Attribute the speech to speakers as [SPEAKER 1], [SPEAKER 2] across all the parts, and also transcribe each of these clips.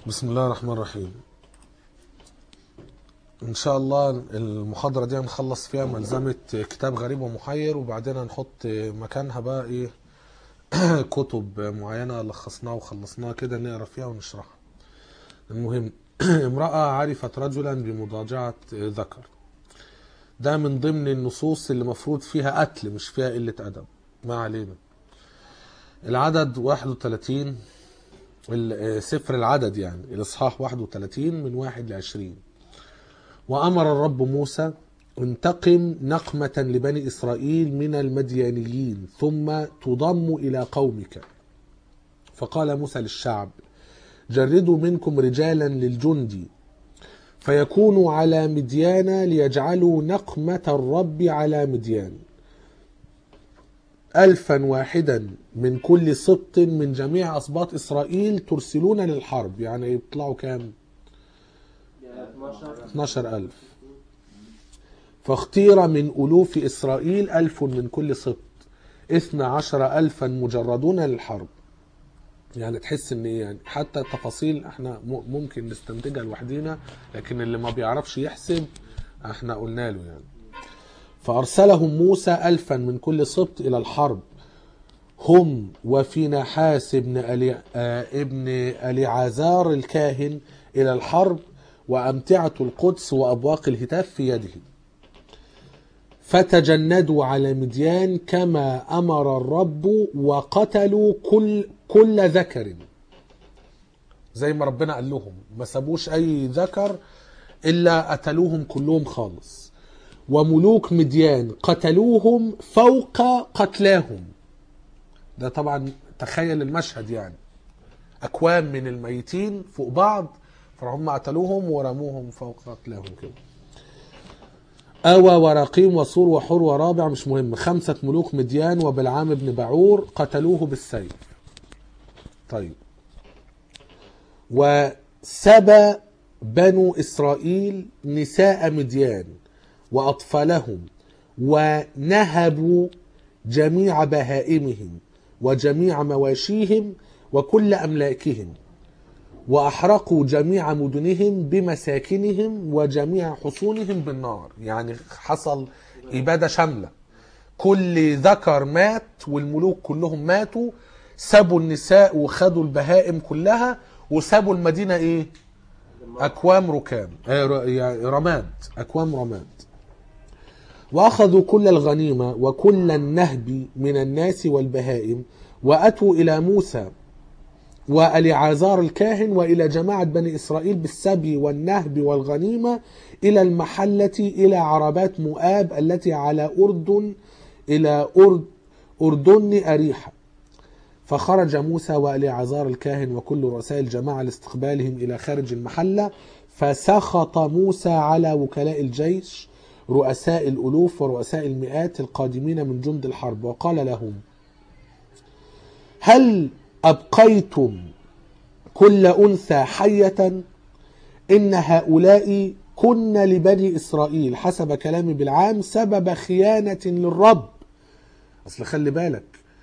[SPEAKER 1] بسم الله الرحمن الرحيم ان شاء الله المحاضرة دي هنخلص فيها ملزمة كتاب غريب ومحير وبعدين هنحط مكانها بقى ايه كتب معينة لخصناها وخلصناها كده نقرا فيها ونشرحها المهم امرأة عرفت رجلا بمضاجعة ذكر ده من ضمن النصوص اللي مفروض فيها قتل مش فيها قلة أدب ما علينا العدد 31 ال- سفر العدد يعني الإصحاح 31 من 1 ل 20 وأمر الرب موسى انتقم نقمة لبني إسرائيل من المديانيين ثم تضم إلى قومك فقال موسى للشعب جردوا منكم رجالا للجند فيكونوا على مديان ليجعلوا نقمة الرب على مديان ألفا واحدا من كل سبط من جميع أسباط إسرائيل ترسلون للحرب يعني يطلعوا كام
[SPEAKER 2] 12
[SPEAKER 1] 12 ألف فاختير من ألوف إسرائيل ألف من كل سبط اثنى عشر ألفا مجردون للحرب يعني تحس ان إيه يعني حتى التفاصيل احنا م- ممكن نستنتجها لوحدينا لكن اللي ما بيعرفش يحسب احنا قلنا له يعني فأرسلهم موسى ألفا من كل سبط إلى الحرب هم وفي نحاس ابن ألي... آه، ابن أليعازار الكاهن إلى الحرب وأمتعة القدس وأبواق الهتاف في يده فتجندوا على مديان كما أمر الرب وقتلوا كل كل ذكر زي ما ربنا قال لهم ما سابوش أي ذكر إلا قتلوهم كلهم خالص وملوك مديان قتلوهم فوق قتلاهم ده طبعا تخيل المشهد يعني أكوام من الميتين فوق بعض فهم قتلوهم ورموهم فوق قتلاهم كده أوى ورقيم وصور وحور ورابع مش مهم خمسة ملوك مديان وبلعام بن بعور قتلوه بالسيف طيب وسبى بنو إسرائيل نساء مديان وأطفالهم ونهبوا جميع بهائمهم وجميع مواشيهم وكل أملاكهم وأحرقوا جميع مدنهم بمساكنهم وجميع حصونهم بالنار يعني حصل إبادة شاملة كل ذكر مات والملوك كلهم ماتوا سابوا النساء وخدوا البهائم كلها وسابوا المدينة إيه أكوام ركام آه، ر- يعني رماد أكوام رماد وأخذوا كل الغنيمة وكل النهب من الناس والبهائم وأتوا إلى موسى وأليعازار الكاهن وإلى جماعة بني إسرائيل بالسبي والنهب والغنيمة إلى المحلة إلى عربات مؤاب التي على أردن إلى أرد أردن أريحة فخرج موسى وأليعازار الكاهن وكل رؤساء الجماعة لاستقبالهم إلى خارج المحلة فسخط موسى على وكلاء الجيش رؤساء الألوف ورؤساء المئات القادمين من جند الحرب وقال لهم هل أبقيتم كل أنثى حية إن هؤلاء كن لبني إسرائيل حسب كلام بالعام سبب خيانة للرب أصل خلي بالك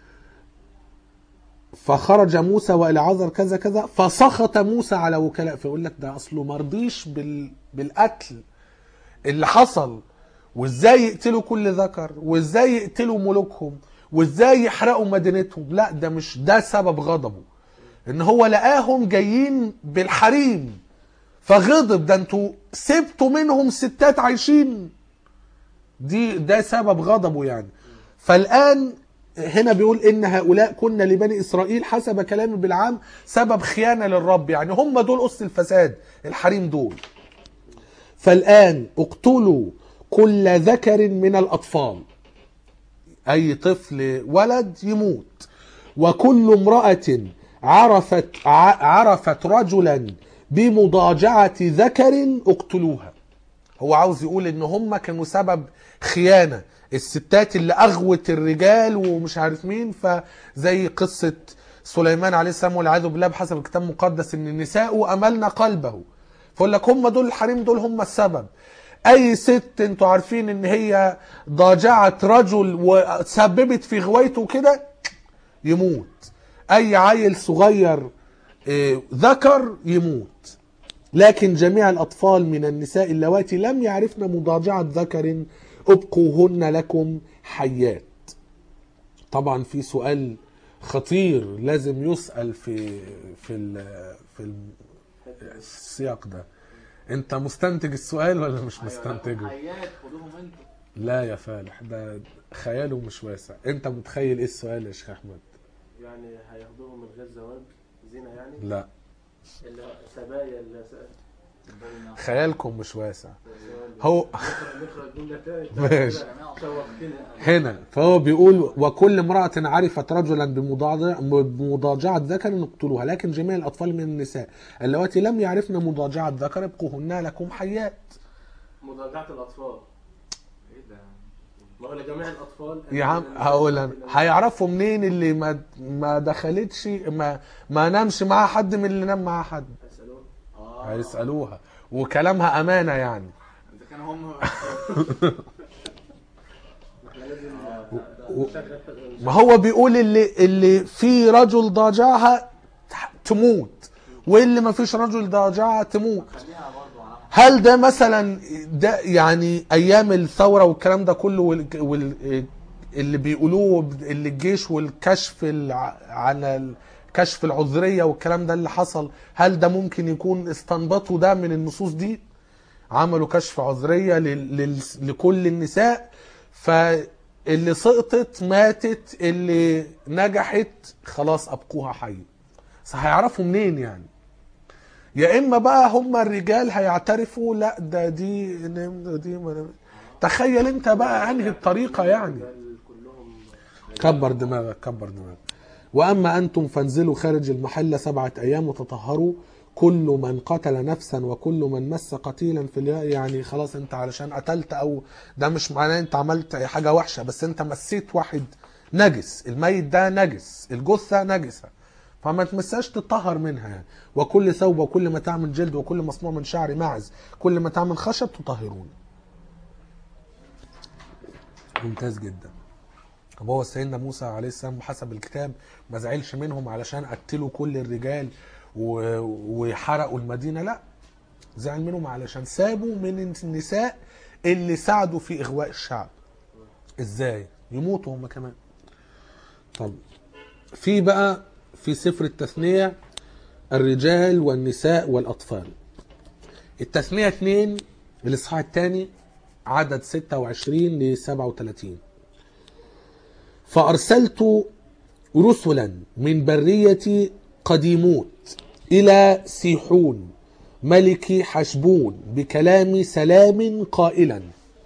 [SPEAKER 1] فخرج موسى والعذر كذا كذا فسخط موسى على وكلاء فيقول لك ده اصله مرضيش بال... بالقتل اللي حصل وازاي يقتلوا كل ذكر وازاي يقتلوا ملوكهم وازاي يحرقوا مدينتهم لا ده مش ده سبب غضبه ان هو لقاهم جايين بالحريم فغضب ده انتوا سبتوا منهم ستات عايشين دي ده سبب غضبه يعني فالآن هنا بيقول إن هؤلاء كنا لبني إسرائيل حسب كلام بالعام سبب خيانة للرب يعني هم دول أس الفساد الحريم دول فالآن اقتلوا كل ذكر من الأطفال أي طفل ولد يموت وكل امرأة عرفت ع- عرفت رجلا بمضاجعة ذكر اقتلوها هو عاوز يقول ان هم كانوا سبب خيانة الستات اللي اغوت الرجال ومش عارف مين فزي قصة سليمان عليه السلام والعياذ بالله بحسب الكتاب المقدس ان النساء املنا قلبه فيقول لك هم دول الحريم دول هم السبب اي ست انتوا عارفين ان هي ضاجعت رجل وسببت في غويته كده يموت اي عيل صغير آه، ذكر يموت لكن جميع الأطفال من النساء اللواتي لم يعرفن مضاجعة ذكر أبقوهن لكم حيات طبعا في سؤال خطير لازم يسأل في في ال- في السياق ده انت مستنتج السؤال ولا مش مستنتجه
[SPEAKER 2] حيات خدوهم انتوا
[SPEAKER 1] لا يا فالح ده خياله مش واسع انت متخيل ايه السؤال يا شيخ احمد
[SPEAKER 3] يعني هياخدوهم من غير زواج زينة يعني
[SPEAKER 1] لا
[SPEAKER 3] اللي هو سبايا اللي
[SPEAKER 2] بين
[SPEAKER 1] خيالكم مش واسع هو
[SPEAKER 3] نقرا الجملة تاني
[SPEAKER 1] ماشي.
[SPEAKER 3] شوقتنا
[SPEAKER 1] هنا فهو بيقول وكل امرأة عرفت رجلا بمضاجع- بمضاجعة ذكر نقتلها لكن جميع الأطفال من النساء اللواتي لم يعرفن مضاجعة ذكر ابقوهن لكم حيات
[SPEAKER 3] مضاجعة الأطفال
[SPEAKER 2] ايه ده
[SPEAKER 3] ما هو لجميع الأطفال
[SPEAKER 1] يا عم هقول انا هيعرفوا منين اللي ما ما دخلتش ما ما نامش معاها حد من اللي نام معاها حد
[SPEAKER 3] هيسألون
[SPEAKER 2] اه
[SPEAKER 1] هيسألوها وكلامها أمانة يعني
[SPEAKER 2] اذا كان هم
[SPEAKER 3] احنا لازم
[SPEAKER 1] و-
[SPEAKER 3] نشغل
[SPEAKER 1] ما هو بيقول اللي اللي في رجل ضاجعها تموت واللي ما فيش رجل ضاجعها تموت
[SPEAKER 2] خليها برضه على
[SPEAKER 1] هل ده مثلا ده يعني ايام الثوره والكلام ده كله وال وال اللي بيقولوه اللي الجيش والكشف الع- على كشف العذريه والكلام ده اللي حصل هل ده ممكن يكون استنبطوا ده من النصوص دي عملوا كشف عذريه لل- لل- لكل النساء فاللي سقطت ماتت اللي نجحت خلاص ابقوها حي بس هيعرفوا منين يعني يا اما بقى هم الرجال هيعترفوا لا ده دي نم- دي ما- تخيل انت بقى انهي الطريقه يعني
[SPEAKER 3] كلهم
[SPEAKER 1] كبر دماغك كبر دماغك واما انتم فانزلوا خارج المحله سبعه ايام وتطهروا كل من قتل نفسا وكل من مس قتيلا في الياء يعني خلاص انت علشان قتلت او ده مش معناه انت عملت حاجه وحشه بس انت مسيت واحد نجس الميت ده نجس الجثه نجسه فما تمساش تطهر منها يعني وكل ثوب وكل متاع من جلد وكل مصنوع من شعر ماعز كل متاع من خشب تطهرون ممتاز جدا طب هو سيدنا موسى عليه السلام حسب الكتاب ما زعلش منهم علشان قتلوا كل الرجال و... وحرقوا المدينه لا زعل منهم علشان سابوا من النساء اللي ساعدوا في اغواء الشعب ازاي يموتوا هم كمان طب في بقى في سفر التثنية الرجال والنساء والأطفال التثنية 2 الإصحاح الثاني عدد 26 ل 37 فأرسلت رسلا من برية قديموت إلى سيحون ملك حشبون بكلام سلام قائلا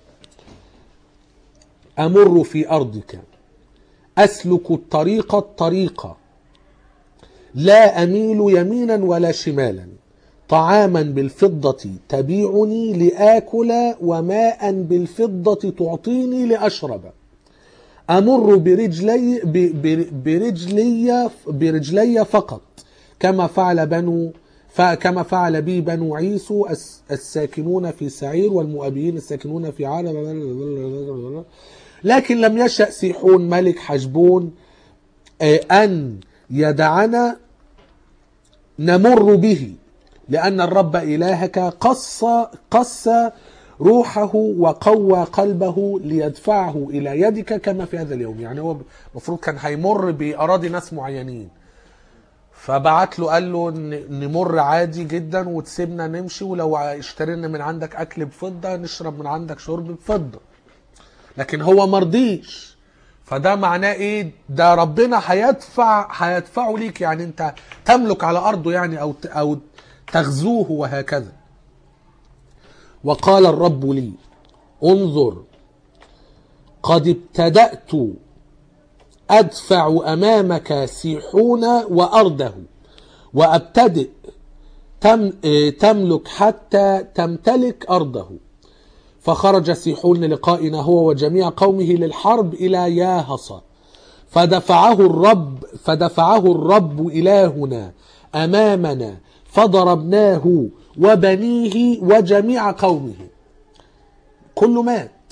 [SPEAKER 1] أمر في أرضك أسلك الطريق الطريق لا أميل يمينا ولا شمالا طعاما بالفضة تبيعني لآكل وماء بالفضة تعطيني لأشرب أمر برجلي ب- ب- برجلي برجلي فقط كما فعل بنو ف- كما فعل بي بنو عيسو الس- الساكنون في سعير والمؤابيين الساكنون في عار لكن لم يشأ سيحون ملك حجبون آه، أن يدعنا نمر به لأن الرب إلهك قص قص روحه وقوى قلبه ليدفعه إلى يدك كما في هذا اليوم يعني هو المفروض كان هيمر بأراضي ناس معينين فبعت له قال له ن- نمر عادي جدا وتسيبنا نمشي ولو اشترينا من عندك أكل بفضة نشرب من عندك شرب بفضة لكن هو مرضيش فده معناه ايه ده ربنا هيدفع هيدفعه ليك يعني انت تملك على ارضه يعني او ت- او تغزوه وهكذا وقال الرب لي انظر قد ابتدأت أدفع أمامك سيحون وأرضه وأبتدئ تم آه، تملك حتى تمتلك أرضه فخرج سيحون للقائنا هو وجميع قومه للحرب إلى ياهص فدفعه الرب فدفعه الرب إلهنا أمامنا فضربناه وبنيه وجميع قومه كله مات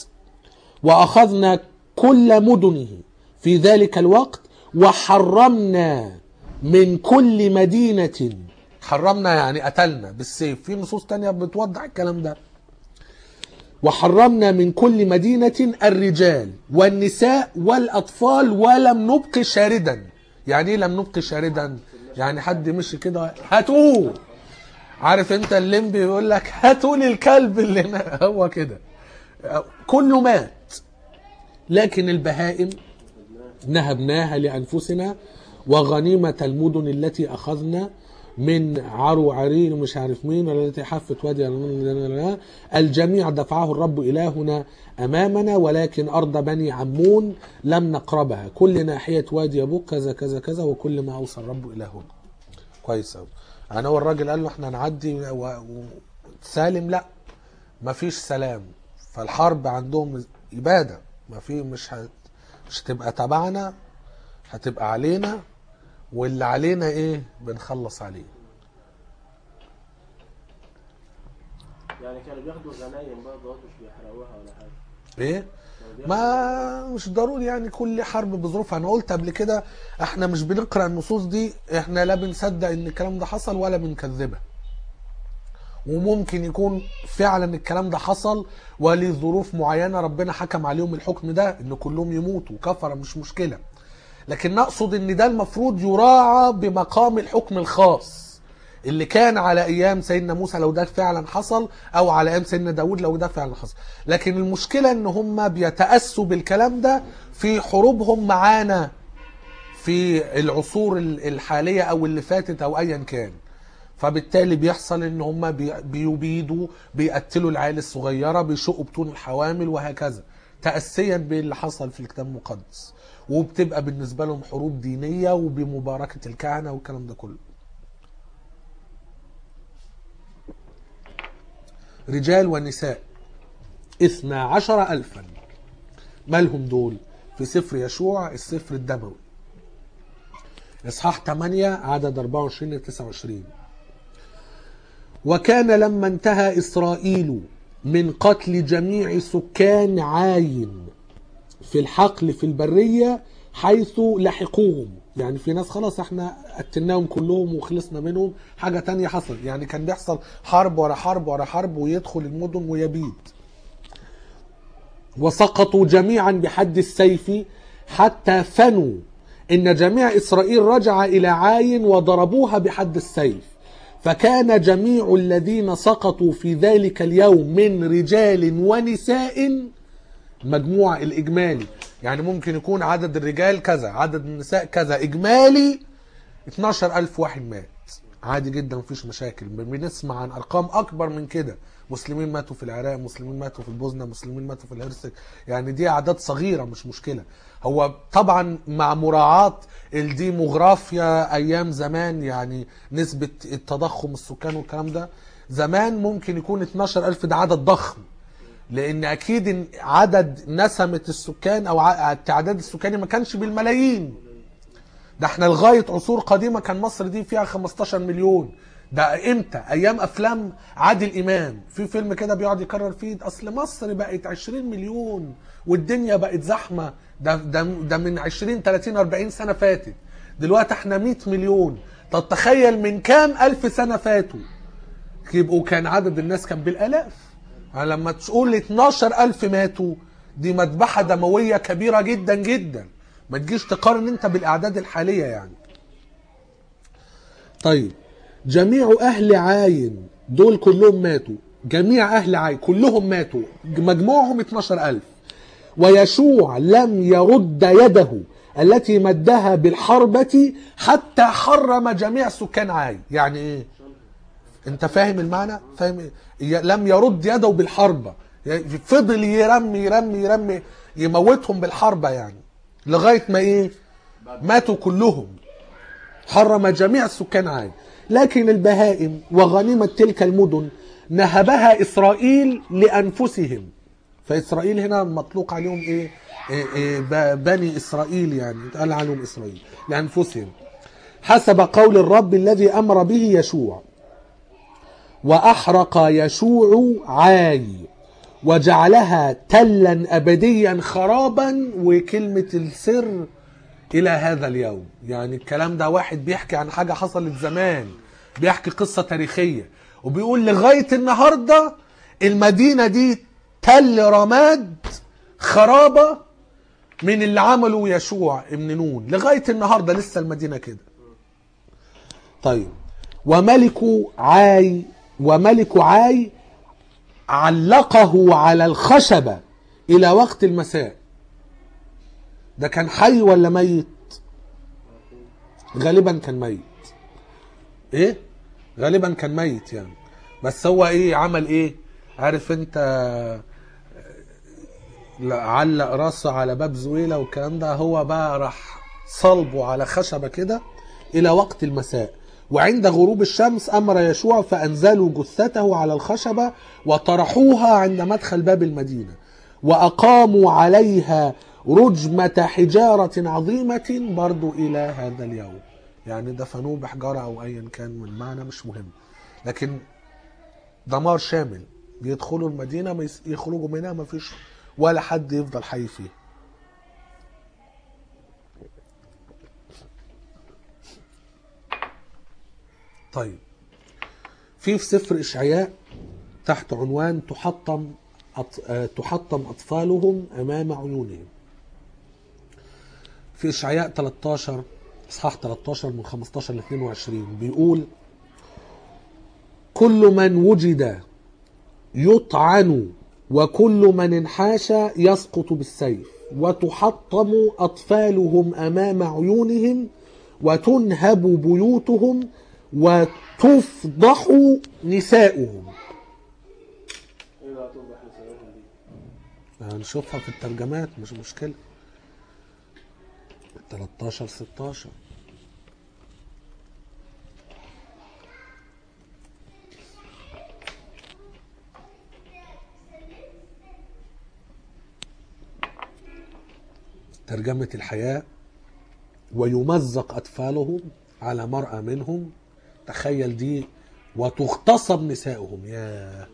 [SPEAKER 1] وأخذنا كل مدنه في ذلك الوقت وحرمنا من كل مدينة حرمنا يعني قتلنا بالسيف في نصوص تانية بتوضح الكلام ده وحرمنا من كل مدينة الرجال والنساء والأطفال ولم نبق شاردا يعني ايه لم نبق شاردا يعني حد مشي كده هاتوه عارف انت الليمبي بيقول لك هاتوا لي الكلب اللي هنا هو كده كله مات لكن البهائم نهبناها لأنفسنا وغنيمة المدن التي أخذنا من عرو عرين ومش عارف مين ولا التي حفت وادي الجميع دفعه الرب إلهنا أمامنا ولكن أرض بني عمون لم نقربها كل ناحية وادي يبوك كذا كذا كذا وكل ما أوصى الرب إلهنا كويس أوي يعني هو الراجل قال له احنا نعدي و... و... سالم لا مفيش سلام فالحرب عندهم إبادة ما في مش هت... مش هتبقى تبعنا هتبقى علينا واللي علينا ايه بنخلص عليه
[SPEAKER 3] يعني كانوا بياخدوا غنايم برضه مش بيحرقوها ولا حاجه
[SPEAKER 1] ايه
[SPEAKER 3] كانوا بياخدوا-
[SPEAKER 1] ما مش ضروري يعني كل حرب بظروفها انا قلت قبل كده احنا مش بنقرا النصوص دي احنا لا بنصدق ان الكلام ده حصل ولا بنكذبها وممكن يكون فعلا الكلام ده حصل ولظروف معينه ربنا حكم عليهم الحكم ده ان كلهم يموتوا كفره مش مشكله لكن نقصد ان ده المفروض يراعى بمقام الحكم الخاص اللي كان على ايام سيدنا موسى لو ده فعلا حصل او على ايام سيدنا داود لو ده فعلا حصل لكن المشكله ان هم بيتاسوا بالكلام ده في حروبهم معانا في العصور ال- الحاليه او اللي فاتت او ايا كان فبالتالي بيحصل ان هم بي- بيبيدوا بيقتلوا العيال الصغيره بيشقوا بطون الحوامل وهكذا تاسيا باللي حصل في الكتاب المقدس وبتبقى بالنسبه لهم حروب دينيه وبمباركه الكهنه والكلام ده كله رجال ونساء اثنا عشر ألفا مالهم دول في سفر يشوع السفر الدموي إصحاح 8 عدد 24 ل 29 وكان لما انتهى إسرائيل من قتل جميع سكان عاين في الحقل في البرية حيث لحقوهم يعني في ناس خلاص احنا قتلناهم كلهم وخلصنا منهم حاجة تانية حصل يعني كان بيحصل حرب ورا حرب ورا حرب ويدخل المدن ويبيد وسقطوا جميعا بحد السيف حتى فنوا إن جميع إسرائيل رجع إلى عاين وضربوها بحد السيف فكان جميع الذين سقطوا في ذلك اليوم من رجال ونساء مجموع الإجمالي يعني ممكن يكون عدد الرجال كذا عدد النساء كذا إجمالي 12000 واحد مات عادي جدا مفيش مشاكل بنسمع عن ارقام اكبر من كده مسلمين ماتوا في العراق مسلمين ماتوا في البوسنه مسلمين ماتوا في الهرسك يعني دي اعداد صغيره مش مشكله هو طبعا مع مراعاه الديموغرافيا ايام زمان يعني نسبه التضخم السكان والكلام ده زمان ممكن يكون 12000 ده عدد ضخم لان اكيد إن عدد نسمه السكان او ع- التعداد السكاني ما كانش بالملايين ده احنا لغايه عصور قديمه كان مصر دي فيها 15 مليون ده امتى ايام افلام عادل امام في فيلم كده بيقعد يكرر فيه اصل مصر بقت 20 مليون والدنيا بقت زحمه ده ده ده من 20 30 40 سنه فاتت دلوقتي احنا 100 مليون طب تخيل من كام الف سنه فاتوا يبقوا كان عدد الناس كان بالالاف يعني لما تقول 12000 ماتوا دي مذبحه دمويه كبيره جدا جدا ما تجيش تقارن انت بالاعداد الحاليه يعني طيب جميع اهل عاين دول كلهم ماتوا جميع اهل عاين كلهم ماتوا مجموعهم 12000 ويشوع لم يرد يده التي مدها بالحربة حتى حرم جميع سكان عاي يعني ايه انت فاهم المعنى فاهم إيه؟ ي- لم يرد يده بالحربة يعني فضل يرمي يرمي يرمي يموتهم بالحربة يعني لغاية ما ايه ماتوا كلهم حرم جميع سكان عاد لكن البهائم وغنيمة تلك المدن نهبها إسرائيل لأنفسهم فإسرائيل هنا مطلوق عليهم إيه, إيه, إيه ب- بني إسرائيل يعني قال عنهم إسرائيل لأنفسهم حسب قول الرب الذي أمر به يشوع وأحرق يشوع عاي وجعلها تلا أبديا خرابا وكلمة السر الى هذا اليوم يعني الكلام ده واحد بيحكي عن حاجه حصلت زمان بيحكي قصه تاريخيه وبيقول لغايه النهارده المدينه دي تل رماد خرابه من اللي عمله يشوع ابن نون لغايه النهارده لسه المدينه كده طيب وملك عاي وملك عاي علقه على الخشبة إلى وقت المساء ده كان حي ولا ميت غالبا كان ميت ايه غالبا كان ميت يعني بس هو ايه عمل ايه عارف انت لا، علق راسه على باب زويلة والكلام ده هو بقى راح صلبه على خشبة كده إلى وقت المساء وعند غروب الشمس أمر يشوع فأنزلوا جثته على الخشبة وطرحوها عند مدخل باب المدينة وأقاموا عليها رجمة حجارة عظيمة برضو إلى هذا اليوم يعني دفنوه بحجارة أو أيا كان من معنى مش مهم لكن دمار شامل يدخلوا المدينة ما يس- يخرجوا منها ما فيش ولا حد يفضل حي فيها طيب في في سفر إشعياء تحت عنوان تحطم أط... آه، تحطم أطفالهم أمام عيونهم في إشعياء 13 إصحاح 13 من 15 ل 22 بيقول كل من وجد يطعن وكل من انحاش يسقط بالسيف وتحطم أطفالهم أمام عيونهم وتنهب بيوتهم وتفضح نساؤهم
[SPEAKER 3] ايه بقى توضح لسببهم دي
[SPEAKER 1] هنشوفها في الترجمات مش مشكلة 13 16 ترجمة الحياة ويمزق أطفالهم على مرأى منهم تخيل دي وتغتصب نساؤهم ياه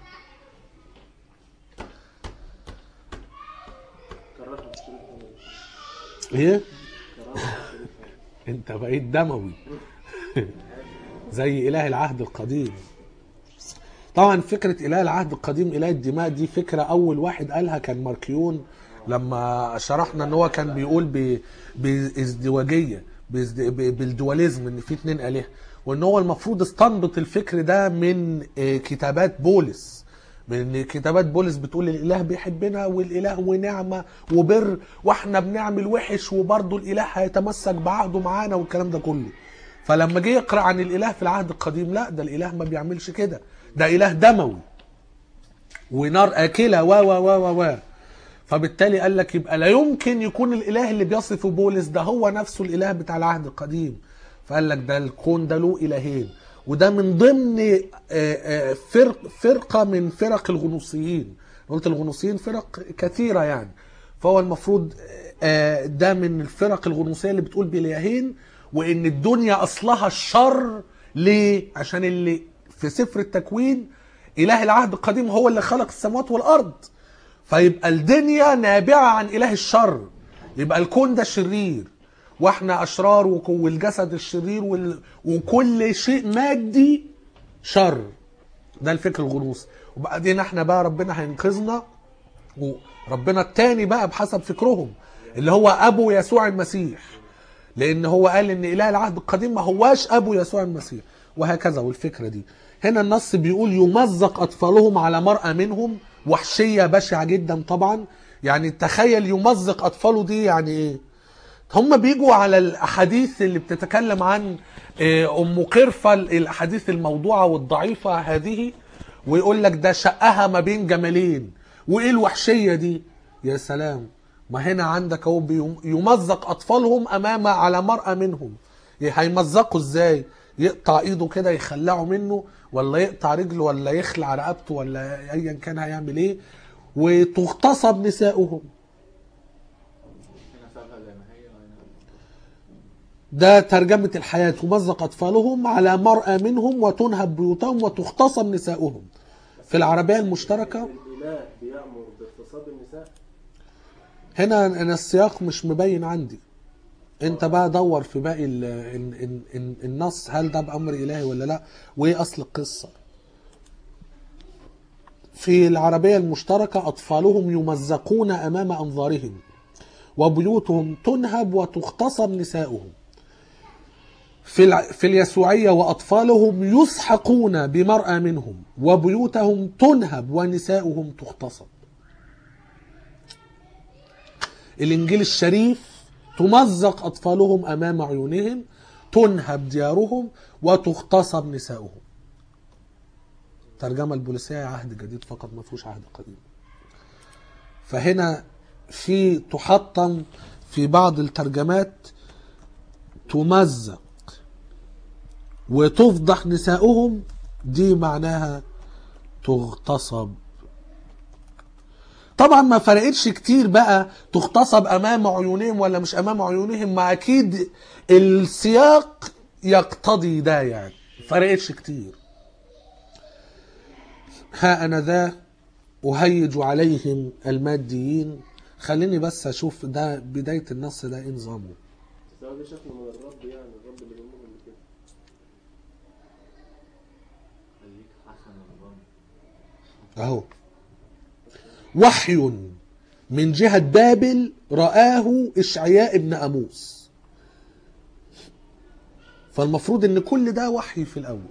[SPEAKER 3] كرهت الشريك
[SPEAKER 1] ايه
[SPEAKER 3] كرهت الشريك
[SPEAKER 1] انت بقيت دموي زي اله العهد القديم طبعا فكره اله العهد القديم اله الدماء دي فكره اول واحد قالها كان ماركيون لما شرحنا ان هو كان بيقول ب- بازدواجيه بازد- ب- بالدواليزم ان في اتنين الهه وان هو المفروض استنبط الفكر ده من آه، كتابات بولس من كتابات بولس بتقول الاله بيحبنا والاله ونعمه وبر واحنا بنعمل وحش وبرضه الاله هيتمسك بعهده معانا والكلام ده كله فلما جه يقرا عن الاله في العهد القديم لا ده الاله ما بيعملش كده ده اله دموي ونار اكله و و و و و فبالتالي قال لك يبقى لا يمكن يكون الاله اللي بيصفه بولس ده هو نفسه الاله بتاع العهد القديم فقال لك ده الكون ده له الهين وده من ضمن آه، آه، فرق فرقه من فرق الغنوصيين قلت الغنوصيين فرق كثيره يعني فهو المفروض آه، ده من الفرق الغنوصيه اللي بتقول بالهين وان الدنيا اصلها الشر ليه عشان اللي في سفر التكوين اله العهد القديم هو اللي خلق السماوات والارض فيبقى الدنيا نابعة عن إله الشر يبقى الكون ده شرير واحنا أشرار وك- والجسد الشرير وال... وكل شيء مادي شر ده الفكر الغنوصي وبعدين احنا بقى ربنا هينقذنا وربنا التاني بقى بحسب فكرهم اللي هو أبو يسوع المسيح لان هو قال ان اله العهد القديم ما هواش ابو يسوع المسيح وهكذا والفكره دي هنا النص بيقول يمزق اطفالهم على مرأى منهم وحشيه بشعه جدا طبعا يعني تخيل يمزق اطفاله دي يعني ايه هم بيجوا على الاحاديث اللي بتتكلم عن آه، ام قرفه الاحاديث الموضوعه والضعيفه هذه ويقول لك ده شقها ما بين جمالين وايه الوحشيه دي يا سلام ما هنا عندك اهو بيم- يمزق اطفالهم امام على مرأى منهم هيمزقوا ازاي يقطع ايده كده يخلعه منه ولا يقطع رجله ولا يخلع رقبته ولا ايا كان هيعمل ايه وتغتصب نساؤهم
[SPEAKER 2] هنا سابها زي ما هي وهنا
[SPEAKER 1] ده ترجمة الحياة تمزق أطفالهم على مرأى منهم وتنهب بيوتهم وتغتصب نساؤهم في العربية المشتركة
[SPEAKER 3] الاله بيامر باغتصاب النساء
[SPEAKER 1] هنا أنا السياق مش مبين عندي انت بقى دور في باقي ال- ال- ال- ال- النص هل ده بامر الهي ولا لا وايه اصل القصه في العربيه المشتركه اطفالهم يمزقون امام انظارهم وبيوتهم تنهب وتغتصب نساؤهم في الع... في اليسوعيه واطفالهم يسحقون بمرأى منهم وبيوتهم تنهب ونساؤهم تغتصب الانجيل الشريف تمزق اطفالهم امام عيونهم تنهب ديارهم وتغتصب نساؤهم الترجمه البوليسيه عهد جديد فقط ما فيهوش عهد قديم فهنا في تحطم في بعض الترجمات تمزق وتفضح نساؤهم دي معناها تغتصب طبعا ما فرقتش كتير بقى تغتصب امام عيونهم ولا مش امام عيونهم ما اكيد السياق يقتضي ده يعني فرقتش كتير ها انا ذا اهيج عليهم الماديين خليني بس اشوف ده بدايه النص ده ايه نظامه
[SPEAKER 3] بس هو ده شكله من الرب يعني الرب اللي بيقول لهم كده
[SPEAKER 2] خليك حسن الظن
[SPEAKER 1] اهو وحي من جهة بابل رآه إشعياء ابن أموس فالمفروض ان كل ده وحي في الاول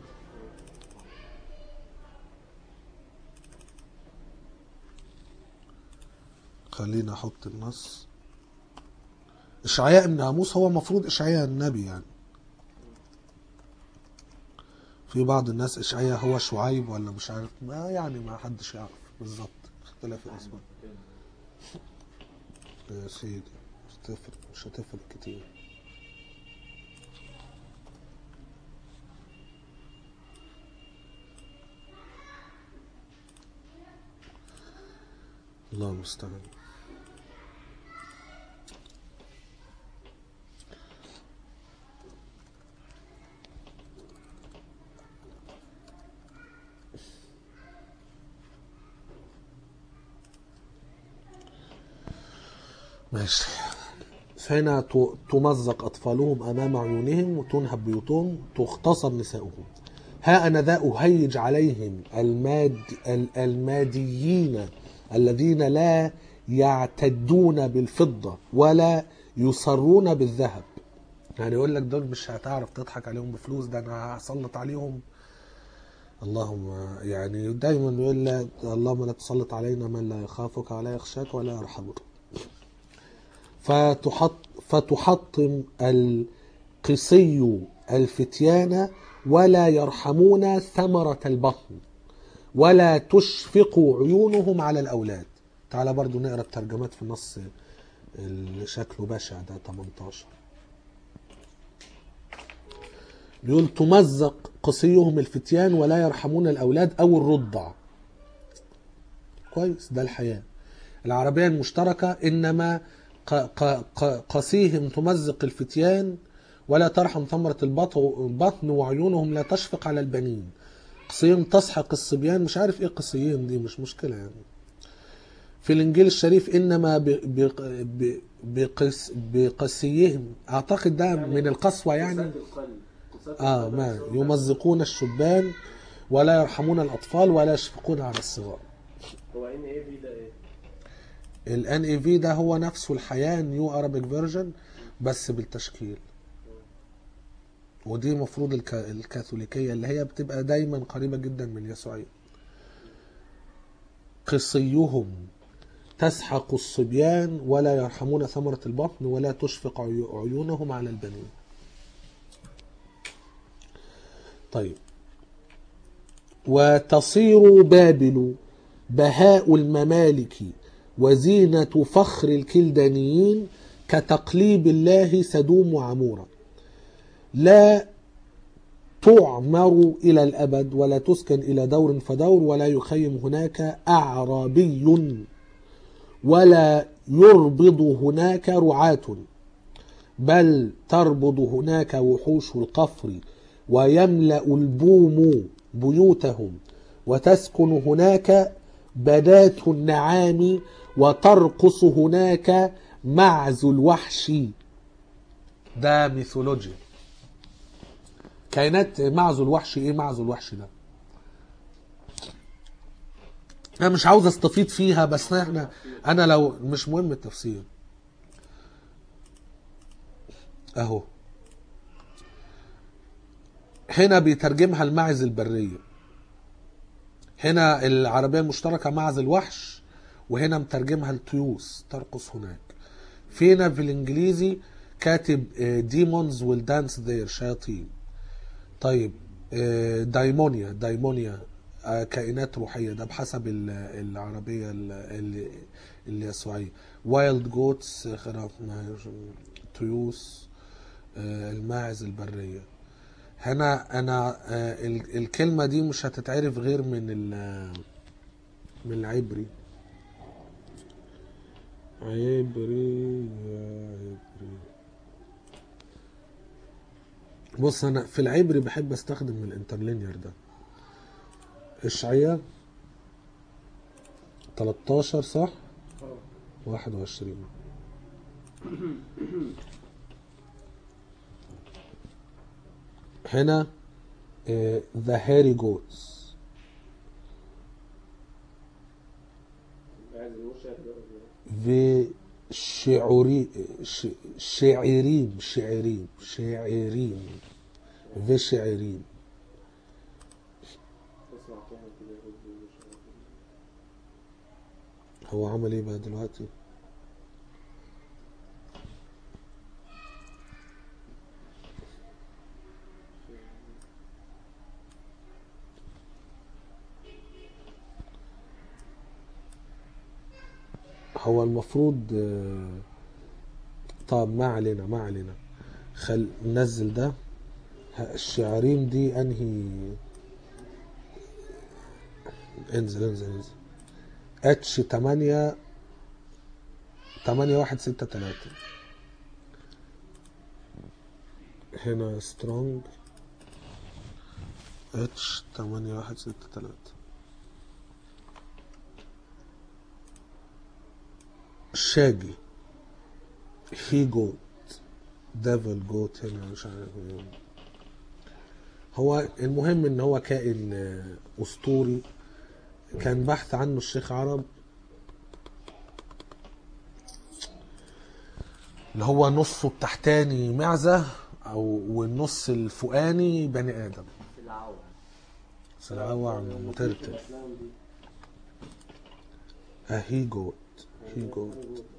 [SPEAKER 1] خلينا احط النص اشعياء ابن اموس هو المفروض اشعياء النبي يعني في بعض الناس اشعياء هو شعيب ولا مش عارف ما يعني ما حدش يعرف بالظبط اختلاف الاسماء يا سيدي مش هتفرق مش هتفرق كتير الله المستعان ماشي فهنا ت- تمزق أطفالهم أمام عيونهم وتنهب بيوتهم تغتصب نساؤهم ها أنا ذا أهيج عليهم الماد ال- الماديين الذين لا يعتدون بالفضة ولا يصرون بالذهب يعني يقول لك دول مش هتعرف تضحك عليهم بفلوس ده انا هسلط عليهم اللهم يعني دايما يقول لك اللهم لا تسلط علينا من لا يخافك ولا يخشاك ولا يرحمك فتحط فتحطم القسي الفتيان ولا يرحمون ثمرة البطن ولا تشفق عيونهم على الأولاد تعال برضو نقرأ الترجمات في النص اللي شكله بشع ده 18 بيقول تمزق قصيهم الفتيان ولا يرحمون الأولاد أو الرضع كويس ده الحياة العربية المشتركة إنما ق- ق- ق- قسيهم تمزق الفتيان ولا ترحم ثمرة البط- البطن وعيونهم لا تشفق على البنين قصيهم تسحق الصبيان مش عارف ايه قصيهم دي مش مشكلة يعني في الانجيل الشريف انما ب- ب- ب- بقس بقسيهم اعتقد ده من القسوة يعني
[SPEAKER 3] قساة القلب قساة
[SPEAKER 1] اه
[SPEAKER 3] القلب.
[SPEAKER 1] ما يمزقون الشبان ولا يرحمون الاطفال ولا يشفقون على الصغار
[SPEAKER 3] هو ان ايه في ده ايه؟
[SPEAKER 1] الان اي في ده هو نفسه الحياه نيو ارابيك فيرجن بس بالتشكيل ودي مفروض الك... الكاثوليكيه اللي هي بتبقى دايما قريبه جدا من اليسوعيه قصيهم تسحق الصبيان ولا يرحمون ثمرة البطن ولا تشفق عيو- عيونهم على البنين طيب وتصير بابل بهاء الممالك وزينة فخر الكلدانيين كتقليب الله سدوم وعمورة لا تعمر إلى الأبد ولا تسكن إلى دور فدور ولا يخيم هناك أعرابي ولا يربض هناك رعاة بل تربض هناك وحوش القفر ويملأ البوم بيوتهم وتسكن هناك بدات النعام وترقص هناك معز الوحش ده ميثولوجيا كائنات معزو الوحش ايه معزو الوحش ده انا مش عاوز استفيض فيها بس احنا انا لو مش مهم التفسير اهو هنا بيترجمها الماعز البريه هنا العربيه المشتركه معز الوحش وهنا مترجمها الطيوس ترقص هناك فينا في الانجليزي كاتب ديمونز ويل دانس ذير شياطين طيب آه، دايمونيا دايمونيا آه، كائنات روحية ده بحسب ال- العربية ال- ال- اليسوعية وايلد جوتس خراف طيوس آه، الماعز البرية هنا انا آه، ال- الكلمة دي مش هتتعرف غير من ال- من العبري عبري يا عبري بص انا في العبري بحب استخدم الانترلينير ده اشعياء 13 صح 21 هنا ذا هاري جوتس
[SPEAKER 3] عايز المشي هتبقى
[SPEAKER 1] في شعوري ش- شاعرين شاعرين شاعرين في شاعرين
[SPEAKER 3] اسمع كلمة كده يقول لي مش عارف إيه.
[SPEAKER 1] هو عمل ايه بقى دلوقتي هو المفروض آه، طب ما علينا ما علينا خل ننزل ده ه- الشعارين دي انهي انزل انزل انزل اتش 8 8 1 6 3 هنا سترونج اتش 8 1 6 3 شاجي هي جوت ديفل جوت هنا مش عارف ايه هو المهم ان هو كائن آه، اسطوري كان بحث عنه الشيخ عرب اللي هو نصه التحتاني معزة او والنص الفوقاني بني ادم
[SPEAKER 2] في العوة
[SPEAKER 1] سلعوة عن مترتر
[SPEAKER 3] الأفلام دي
[SPEAKER 1] هي جوت هي جوت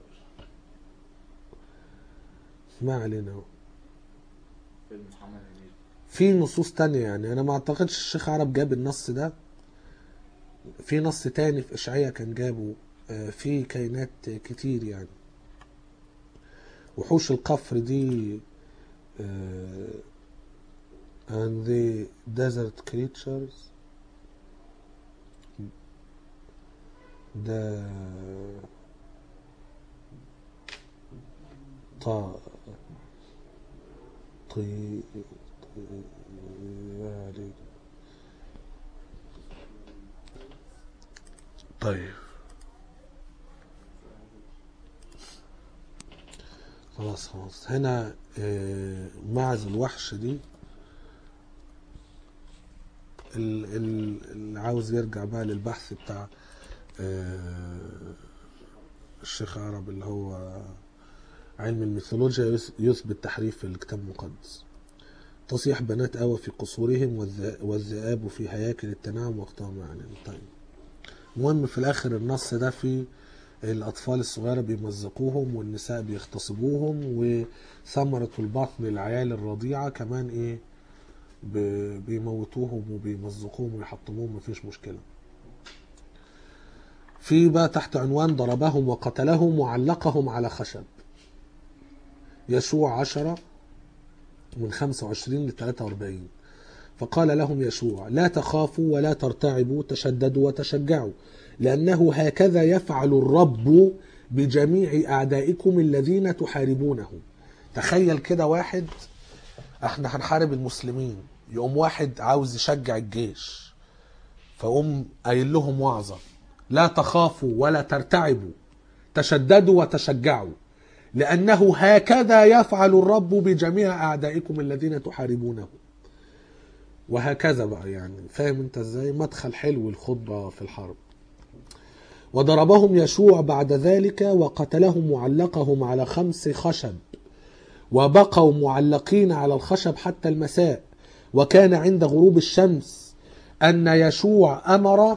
[SPEAKER 1] ما علينا
[SPEAKER 2] فيلم محمد هنيدي
[SPEAKER 1] في نصوص تانية يعني انا ما اعتقدش الشيخ عرب جاب النص ده في نص تاني في اشعياء كان جابه آه، في كائنات كتير يعني وحوش القفر دي آه، and the desert creatures ده طا طي طياري طيب خلاص خلاص هنا آه، معز الوحش دي ال- ال- اللي عاوز يرجع بقى للبحث بتاع آه، الشيخ عرب اللي هو علم الميثولوجيا يث- يثبت تحريف الكتاب المقدس تصيح بنات آوى في قصورهم والذ- والذئاب في هياكل التنعم وقتهم معلن طيب المهم في الآخر النص ده فيه الأطفال الصغيرة بيمزقوهم والنساء بيغتصبوهم وثمرة البطن العيال الرضيعة كمان إيه ب- بيموتوهم وبيمزقوهم ويحطموهم مفيش مشكلة في بقى تحت عنوان ضربهم وقتلهم وعلقهم على خشب يشوع عشرة من 25 ل 43 فقال لهم يشوع لا تخافوا ولا ترتعبوا تشددوا وتشجعوا لأنه هكذا يفعل الرب بجميع أعدائكم الذين تحاربونه تخيل كده واحد احنا هنحارب المسلمين يقوم واحد عاوز يشجع الجيش فقوم قايل لهم وعظة لا تخافوا ولا ترتعبوا تشددوا وتشجعوا لأنه هكذا يفعل الرب بجميع أعدائكم الذين تحاربونه وهكذا بقى يعني فاهم انت ازاي مدخل حلو الخطبة في الحرب وضربهم يشوع بعد ذلك وقتلهم معلقهم على خمس خشب وبقوا معلقين على الخشب حتى المساء وكان عند غروب الشمس أن يشوع أمر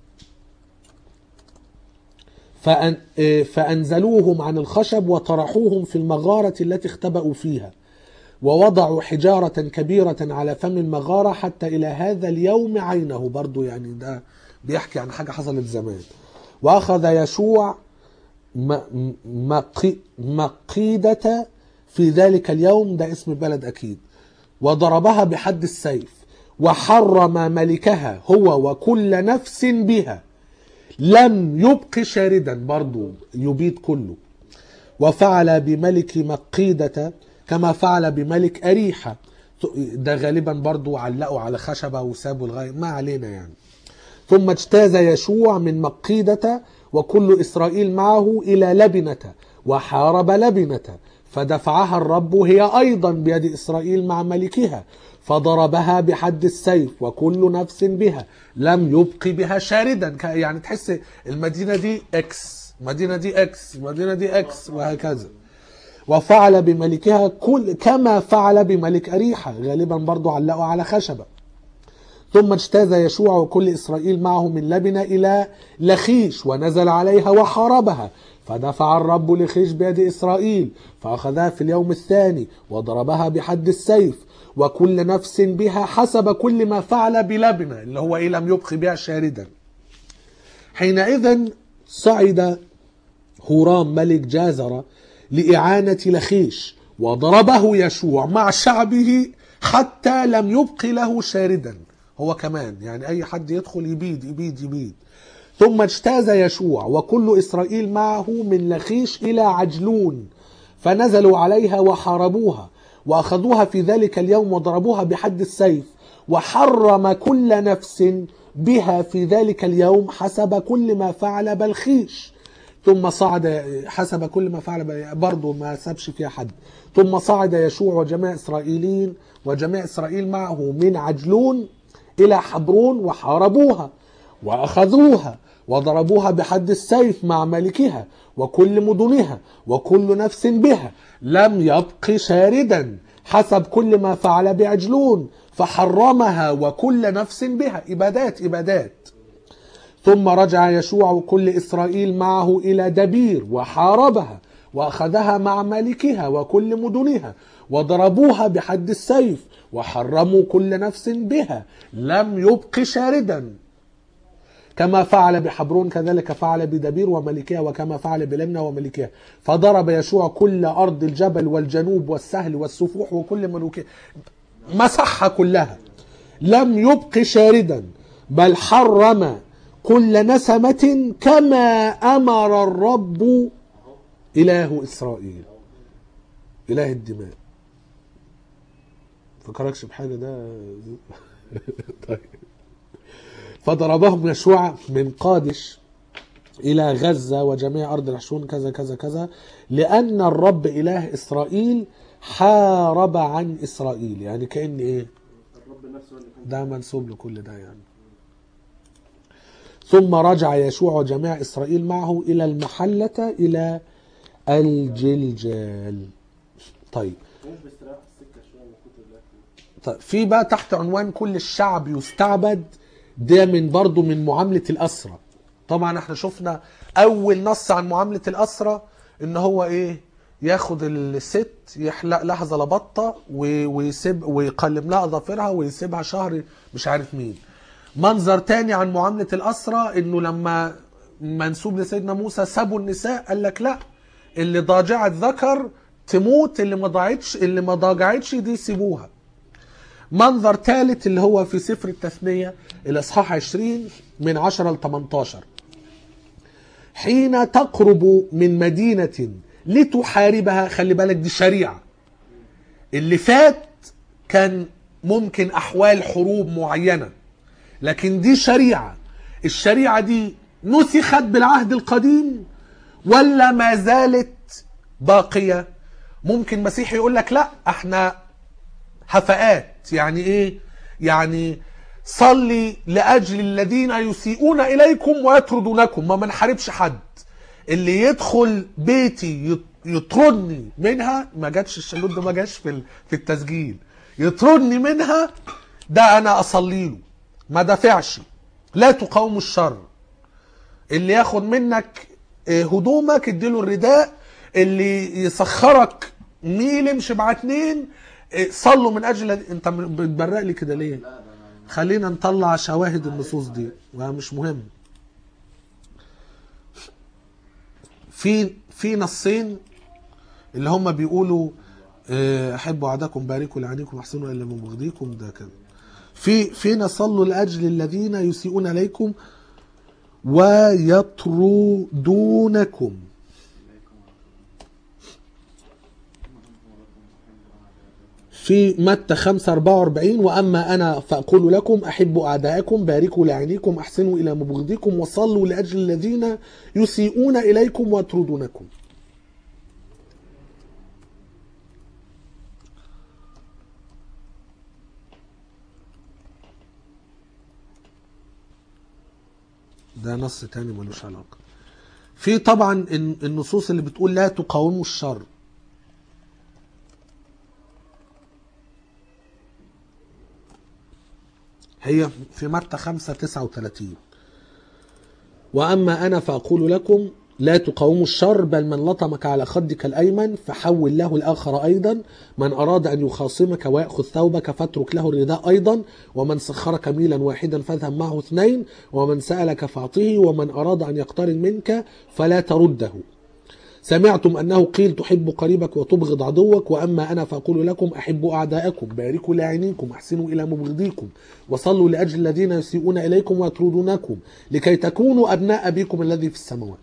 [SPEAKER 1] فأن آه، فأنزلوهم عن الخشب وطرحوهم في المغارة التي اختبأوا فيها ووضعوا حجارة كبيرة على فم المغارة حتى إلى هذا اليوم عينه برضو يعني ده بيحكي عن حاجة حصلت زمان وأخذ يشوع م- م- مقي- مقيدة في ذلك اليوم ده اسم بلد أكيد وضربها بحد السيف وحرم ملكها هو وكل نفس بها لم يبق شاردا برضو يبيد كله وفعل بملك مقيدة كما فعل بملك أريحة ده غالبا برضو علقوا على خشبة وسابوا لغاية ما علينا يعني ثم اجتاز يشوع من مقيدة وكل إسرائيل معه إلى لبنة وحارب لبنة فدفعها الرب هي أيضا بيد إسرائيل مع ملكها فضربها بحد السيف وكل نفس بها لم يبق بها شاردا ك- يعني تحس المدينة دي اكس المدينة دي اكس المدينة دي اكس وهكذا وفعل بملكها كل كما فعل بملك أريحة غالبا برضو علقوا على خشبة ثم اجتاز يشوع وكل إسرائيل معه من لبنة إلى لخيش ونزل عليها وحاربها فدفع الرب لخيش بيد إسرائيل فأخذها في اليوم الثاني وضربها بحد السيف وكل نفس بها حسب كل ما فعل بلبنة اللي هو إيه لم يبق بها شاردا حينئذ صعد هورام ملك جازر لإعانة لخيش وضربه يشوع مع شعبه حتى لم يبق له شاردا هو كمان يعني أي حد يدخل يبيد يبيد يبيد ثم اجتاز يشوع وكل إسرائيل معه من لخيش إلى عجلون فنزلوا عليها وحاربوها وأخذوها في ذلك اليوم وضربوها بحد السيف وحرم كل نفس بها في ذلك اليوم حسب كل ما فعل بلخيش ثم صعد حسب كل ما فعل برضه ما سابش فيها حد ثم صعد يشوع وجميع إسرائيلين وجميع إسرائيل معه من عجلون إلى حبرون وحاربوها وأخذوها وضربوها بحد السيف مع ملكها وكل مدنها وكل نفس بها لم يبق شاردا حسب كل ما فعل بعجلون فحرمها وكل نفس بها إبادات إبادات ثم رجع يشوع وكل إسرائيل معه إلى دبير وحاربها وأخذها مع ملكها وكل مدنها وضربوها بحد السيف وحرموا كل نفس بها لم يبق شاردا كما فعل بحبرون كذلك فعل بدبير وملكها وكما فعل بلمنة وملكها فضرب يشوع كل أرض الجبل والجنوب والسهل والسفوح وكل ملوكها مسحها كلها لم يبق شاردا بل حرم كل نسمة كما أمر الرب إله إسرائيل إله الدماء فكركش بحاجة ده طيب فضربهم يشوع من قادش إلى غزة وجميع أرض الحشون كذا كذا كذا لأن الرب إله إسرائيل حارب عن إسرائيل يعني كأن إيه
[SPEAKER 3] الرب نفسه اللي كان
[SPEAKER 1] ده منسوب لكل ده يعني ثم رجع يشوع وجميع إسرائيل معه إلى المحلة إلى الجلجال طيب
[SPEAKER 3] مش بيستريح في السكه شويه من كتر الاكل
[SPEAKER 1] طيب في بقى تحت عنوان كل الشعب يستعبد ده من برضه من معاملة الأسرة طبعا احنا شفنا أول نص عن معاملة الأسرة إن هو إيه ياخد الست يحلق لها زلبطة و- ويسيب ويقلم لها أظافرها ويسيبها شهر مش عارف مين منظر تاني عن معاملة الأسرة إنه لما منسوب لسيدنا موسى سابوا النساء قال لك لا اللي ضاجعت ذكر تموت اللي ما ضاعتش اللي ما ضاجعتش دي سيبوها منظر ثالث اللي هو في سفر التثنية الإصحاح 20 من 10 ل 18 حين تقرب من مدينة لتحاربها خلي بالك دي شريعة اللي فات كان ممكن أحوال حروب معينة لكن دي شريعة الشريعة دي نسخت بالعهد القديم ولا ما زالت باقيه ممكن مسيحي يقول لك لا احنا هفاءات يعني ايه يعني صلي لاجل الذين يسيئون اليكم ويطردونكم ما منحاربش حد اللي يدخل بيتي يط- يطردني منها ما جاتش الشلوت ده ما جاش في ال- في التسجيل يطردني منها ده انا اصلي له ما دافعش لا تقاوموا الشر اللي ياخد منك آه، هدومك اديله الرداء اللي يسخرك ميل امشي مع اتنين آه، صلوا من اجل انت بتبرق لي كده ليه خلينا نطلع شواهد النصوص دي مش مهم في في نصين اللي هم بيقولوا آه، احبوا اعداءكم باركوا لعنيكم احسنوا الى من بغضيكم ده كده في فينا صلوا لاجل الذين يسيئون اليكم ويطردونكم في متى 5 44 واما انا فاقول لكم احبوا اعداءكم باركوا لعينيكم احسنوا الى مبغضيكم وصلوا لاجل الذين يسيئون اليكم ويطردونكم ده نص تاني ملوش علاقه في طبعا الن- النصوص اللي بتقول لا تقاوموا الشر هي في متى 5 39 وأما أنا فأقول لكم لا تقاوموا الشر بل من لطمك على خدك الأيمن فحول له الآخر أيضا من أراد أن يخاصمك ويأخذ ثوبك فاترك له الرداء أيضا ومن سخرك ميلا واحدا فاذهب معه اثنين ومن سألك فأعطيه ومن أراد أن يقترن منك فلا ترده سمعتم أنه قيل تحب قريبك وتبغض عدوك وأما أنا فأقول لكم أحبوا أعداءكم باركوا لاعنيكم أحسنوا إلى مبغضيكم وصلوا لأجل الذين يسيئون إليكم ويطردونكم لكي تكونوا أبناء أبيكم الذي في السماوات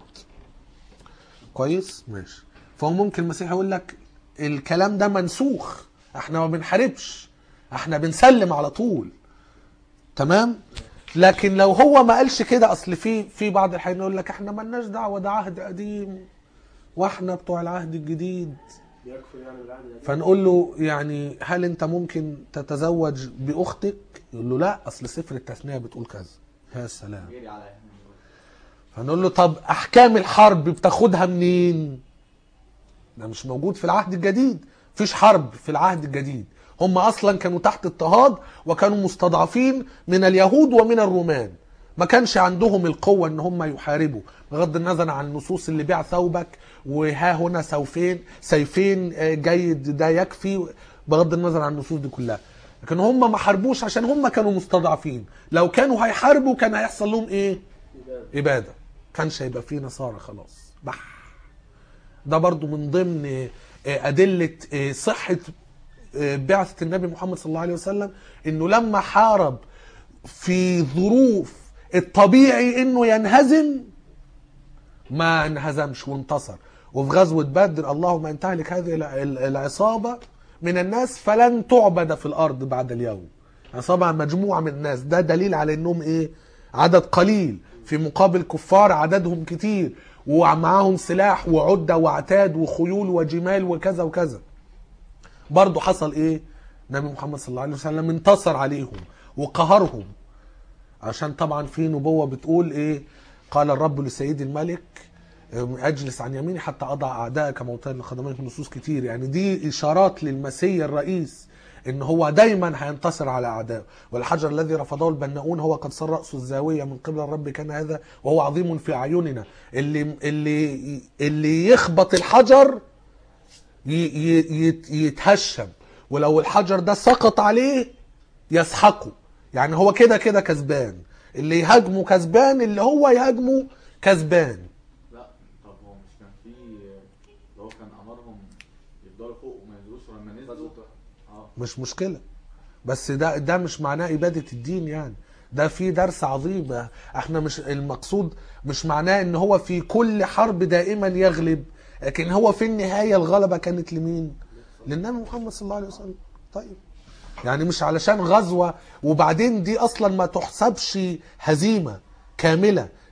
[SPEAKER 1] كويس ماشي فهو ممكن المسيح يقول لك الكلام ده منسوخ احنا ما بنحاربش احنا بنسلم على طول تمام لكن لو هو ما قالش كده اصل في في بعض الحين يقول لك احنا مالناش دعوه ده عهد قديم واحنا بتوع العهد الجديد
[SPEAKER 3] يكفر يعني بالعهد القديم
[SPEAKER 1] فنقول له يعني هل انت ممكن تتزوج باختك يقول له لا اصل سفر التثنيه بتقول كذا يا سلام
[SPEAKER 2] جري على اهل
[SPEAKER 1] فنقول له طب احكام الحرب بتاخدها منين ده مش موجود في العهد الجديد مفيش حرب في العهد الجديد هم اصلا كانوا تحت اضطهاد وكانوا مستضعفين من اليهود ومن الرومان ما كانش عندهم القوة ان هم يحاربوا بغض النظر عن النصوص اللي بيع ثوبك وها هنا سوفين سيفين آه، جيد ده يكفي بغض النظر عن النصوص دي كلها لكن هم ما حاربوش عشان هم كانوا مستضعفين لو كانوا هيحاربوا كان هيحصل لهم ايه
[SPEAKER 3] إبادة.
[SPEAKER 1] إبادة كانش هيبقى فيه نصارى خلاص بح ده برضو من ضمن آه، أدلة آه، صحة آه، بعثة النبي محمد صلى الله عليه وسلم إنه لما حارب في ظروف الطبيعي إنه ينهزم ما انهزمش وانتصر وفي غزوة بدر اللهم أن تهلك هذه الع- العصابة من الناس فلن تعبد في الأرض بعد اليوم عصابة مجموعة من الناس ده دليل على إنهم إيه عدد قليل في مقابل كفار عددهم كتير ومعاهم سلاح وعدة وعتاد وخيول وجمال وكذا وكذا برضو حصل إيه النبي محمد صلى الله عليه وسلم انتصر عليهم وقهرهم عشان طبعا في نبوة بتقول ايه قال الرب لسيد الملك اجلس عن يميني حتى اضع اعدائك موطئا لقدميك نصوص كتير يعني دي اشارات للمسيح الرئيس ان هو دايما هينتصر على اعدائه والحجر الذي رفضه البناؤون هو قد صار راسه الزاويه من قبل الرب كان هذا وهو عظيم في اعيننا اللي اللي اللي يخبط الحجر ي- ي- يت- يتهشم ولو الحجر ده سقط عليه يسحقه يعني هو كده كده كسبان اللي يهاجمه كسبان اللي هو يهاجمه كسبان
[SPEAKER 2] لا طب هو مش كان في اللي هو كان امرهم يفضلوا فوق وما ينزلوش ولما نزلوا اه
[SPEAKER 1] مش مشكلة بس ده ده مش معناه إبادة الدين يعني ده في درس عظيم احنا مش المقصود مش معناه ان هو في كل حرب دائما يغلب لكن هو في النهاية الغلبة كانت لمين للنبي محمد صلى الله عليه وسلم طيب يعني مش علشان غزوة وبعدين دي اصلا ما تحسبش هزيمة كاملة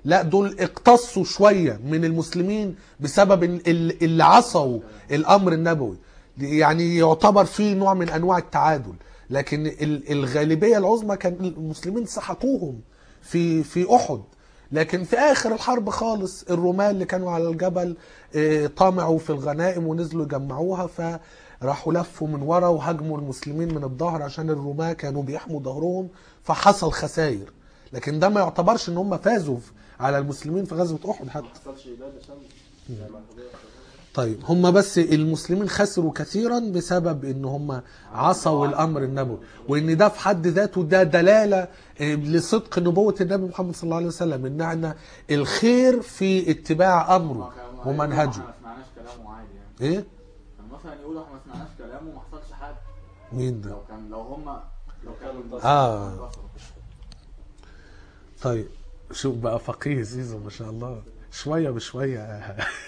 [SPEAKER 1] لا دول اقتصوا شويه من المسلمين بسبب ال- ال- اللي عصوا الامر النبوي يعني يعتبر فيه نوع من انواع التعادل لكن ال- الغالبيه العظمى كان المسلمين سحقوهم في في احد لكن في اخر الحرب خالص الرومان اللي كانوا على الجبل آه، طمعوا في الغنائم ونزلوا يجمعوها فراحوا لفوا من ورا وهاجموا المسلمين من الظهر عشان الرومان كانوا بيحموا ظهرهم فحصل خسائر لكن ده ما يعتبرش ان هم فازوا في- على المسلمين في غزوه احد حتى
[SPEAKER 3] ما حصلش إبادة سم زي ما الحضور
[SPEAKER 1] طيب هم بس المسلمين خسروا كثيرا بسبب ان هم عصوا الامر النبوي وان ده في حد ذاته ده دلاله آه، لصدق نبوه النبي محمد صلى الله عليه وسلم ان احنا الخير في اتباع امره ومنهجه
[SPEAKER 2] احنا ما سمعناش كلامه عادي يعني
[SPEAKER 1] ايه
[SPEAKER 2] كان مثلا يقولوا احنا ما سمعناش كلامه وما حصلش حاجه
[SPEAKER 1] مين ده
[SPEAKER 2] لو كان لو هم لو كانوا
[SPEAKER 1] آه.
[SPEAKER 2] انتصروا.
[SPEAKER 1] طيب شوف بقى فقيه زيزو ما شاء الله شويه بشويه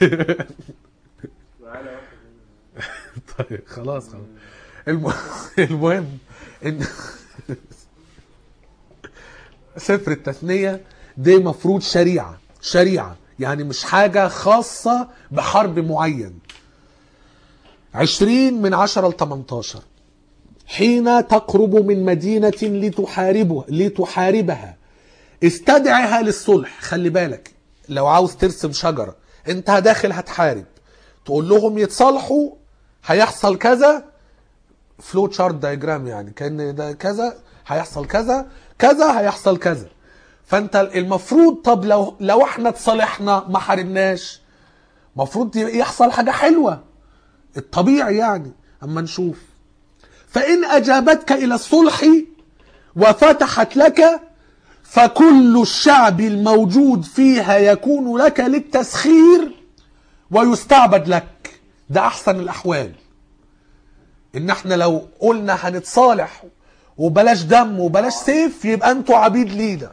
[SPEAKER 3] معانا واحد
[SPEAKER 1] طيب خلاص خلاص الم... المهم ان سفر التثنية دي مفروض شريعة شريعة يعني مش حاجة خاصة بحرب معين عشرين من عشرة لتمنتاشر حين تقرب من مدينة لتحاربها لتحاربها استدعها للصلح خلي بالك لو عاوز ترسم شجرة انت داخل هتحارب تقول لهم يتصالحوا هيحصل كذا فلو تشارت دايجرام يعني كان ده كذا هيحصل كذا كذا هيحصل كذا فانت المفروض طب لو لو احنا اتصالحنا ما حاربناش المفروض يحصل حاجه حلوه الطبيعي يعني اما نشوف فان اجابتك الى الصلح وفتحت لك فكل الشعب الموجود فيها يكون لك للتسخير ويستعبد لك ده احسن الاحوال ان احنا لو قلنا هنتصالح وبلاش دم وبلاش سيف يبقى انتوا عبيد لينا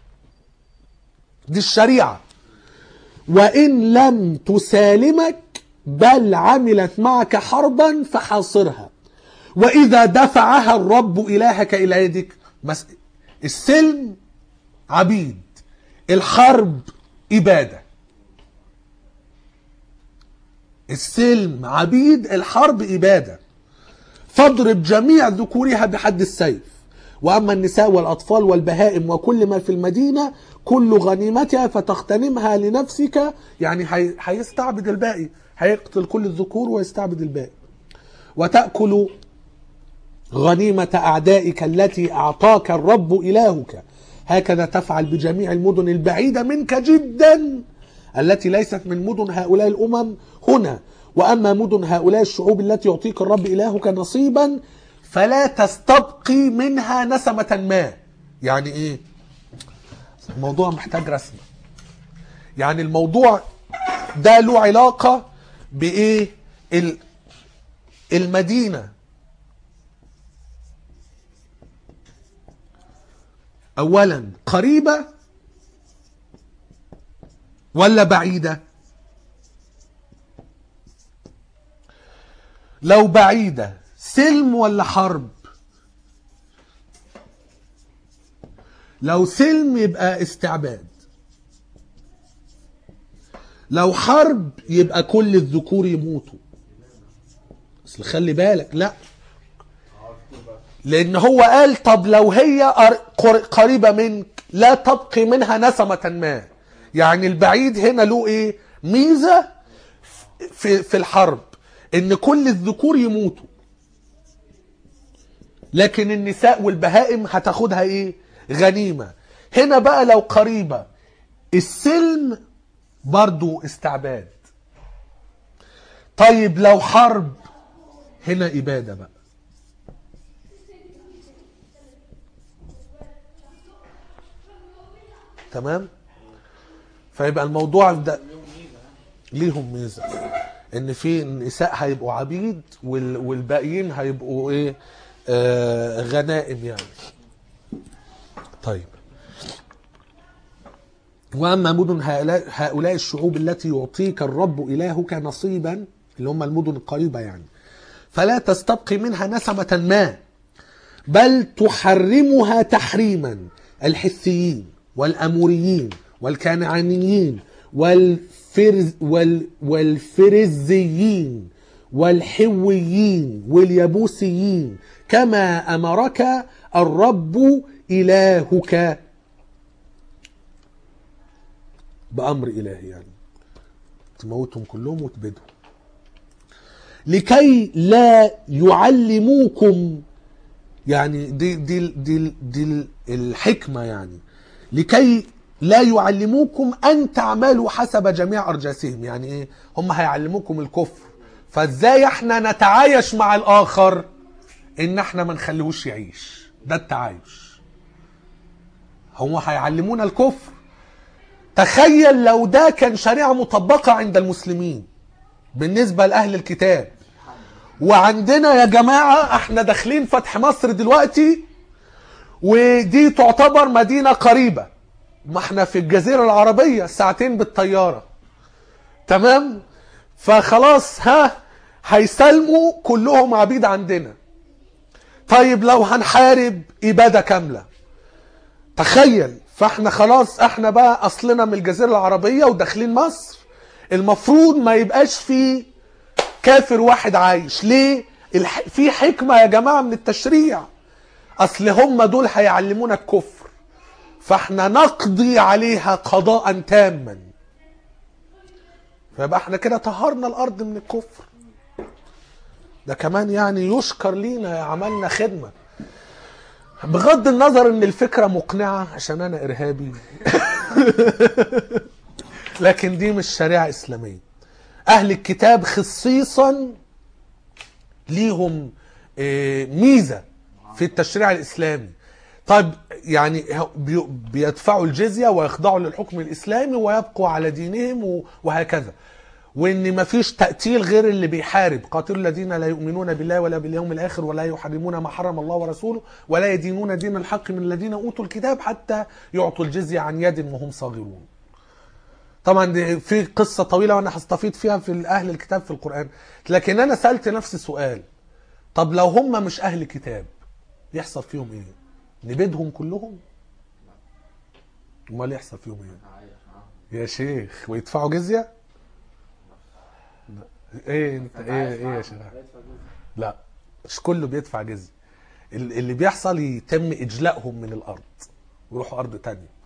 [SPEAKER 1] دي الشريعة وإن لم تسالمك بل عملت معك حربا فحاصرها وإذا دفعها الرب إلهك إلى يدك مس... السلم عبيد الحرب إبادة السلم عبيد الحرب إبادة فاضرب جميع ذكورها بحد السيف وأما النساء والأطفال والبهائم وكل ما في المدينة كل غنيمتها فتغتنمها لنفسك يعني هي- هيستعبد الباقي هيقتل كل الذكور ويستعبد الباقي وتأكل غنيمة أعدائك التي أعطاك الرب إلهك هكذا تفعل بجميع المدن البعيدة منك جدا التي ليست من مدن هؤلاء الأمم هنا وأما مدن هؤلاء الشعوب التي يعطيك الرب إلهك نصيبا فلا تستبقي منها نسمة ما يعني إيه الموضوع محتاج رسمة يعني الموضوع ده له علاقة بإيه ال- المدينة اولا قريبه ولا بعيده لو بعيده سلم ولا حرب لو سلم يبقى استعباد لو حرب يبقى كل الذكور يموتوا اصل خلي بالك لا لان هو قال طب لو هي قر- قر- قريبه منك لا تبقي منها نسمه ما يعني البعيد هنا له ايه ميزه في في الحرب ان كل الذكور يموتوا لكن النساء والبهائم هتاخدها ايه غنيمه هنا بقى لو قريبه السلم برضو استعباد طيب لو حرب هنا اباده بقى تمام فيبقى الموضوع ده ليهم ميزه ان في النساء هيبقوا عبيد وال- والباقيين هيبقوا ايه آه غنائم يعني طيب واما مدن هؤلاء هؤلاء الشعوب التي يعطيك الرب الهك نصيبا اللي هم المدن القريبه يعني فلا تستبقي منها نسمه ما بل تحرمها تحريما الحثيين والاموريين والكنعانيين والفرز وال والفرزيين والحويين واليبوسيين كما أمرك الرب إلهك بأمر إلهي يعني تموتهم كلهم وتبيدهم لكي لا يعلموكم يعني دي دي دي دي الحكمه يعني لكي لا يعلموكم ان تعملوا حسب جميع ارجاسهم يعني ايه هم هيعلموكم الكفر فازاي احنا نتعايش مع الاخر ان احنا ما نخليهوش يعيش ده التعايش هم هيعلمونا الكفر تخيل لو ده كان شريعه مطبقه عند المسلمين بالنسبه لاهل الكتاب وعندنا يا جماعه احنا داخلين فتح مصر دلوقتي ودي تعتبر مدينه قريبه ما احنا في الجزيره العربيه ساعتين بالطياره تمام فخلاص ها هيسلموا كلهم عبيد عندنا طيب لو هنحارب اباده كامله تخيل فاحنا خلاص احنا بقى اصلنا من الجزيره العربيه وداخلين مصر المفروض ما يبقاش في كافر واحد عايش ليه الح... في حكمه يا جماعه من التشريع اصل هم دول هيعلمونا الكفر فاحنا نقضي عليها قضاء تاما فيبقى احنا كده طهرنا الارض من الكفر ده كمان يعني يشكر لينا عملنا خدمه بغض النظر ان الفكره مقنعه عشان انا ارهابي لكن دي مش شريعه اسلاميه اهل الكتاب خصيصا ليهم آه، ميزه في التشريع الاسلامي طيب يعني بي- بيدفعوا الجزيه ويخضعوا للحكم الاسلامي ويبقوا على دينهم و- وهكذا وان مفيش تقتيل غير اللي بيحارب قاتلوا الذين لا يؤمنون بالله ولا باليوم الاخر ولا يحرمون ما حرم الله ورسوله ولا يدينون دين الحق من الذين اوتوا الكتاب حتى يعطوا الجزيه عن يد وهم صاغرون طبعا دي في قصه طويله وانا هستفيد فيها في اهل الكتاب في القران لكن انا سالت نفسي سؤال طب لو هم مش اهل كتاب يحصل فيهم ايه نبيدهم كلهم امال يحصل فيهم ايه
[SPEAKER 2] عايش معاهم
[SPEAKER 1] يا شيخ ويدفعوا جزيه لا. ايه انت ايه ايه يا شيخ
[SPEAKER 3] هيدفع جزء.
[SPEAKER 1] لا مش كله بيدفع جزيه ال- اللي بيحصل يتم اجلائهم من الارض ويروحوا ارض تانية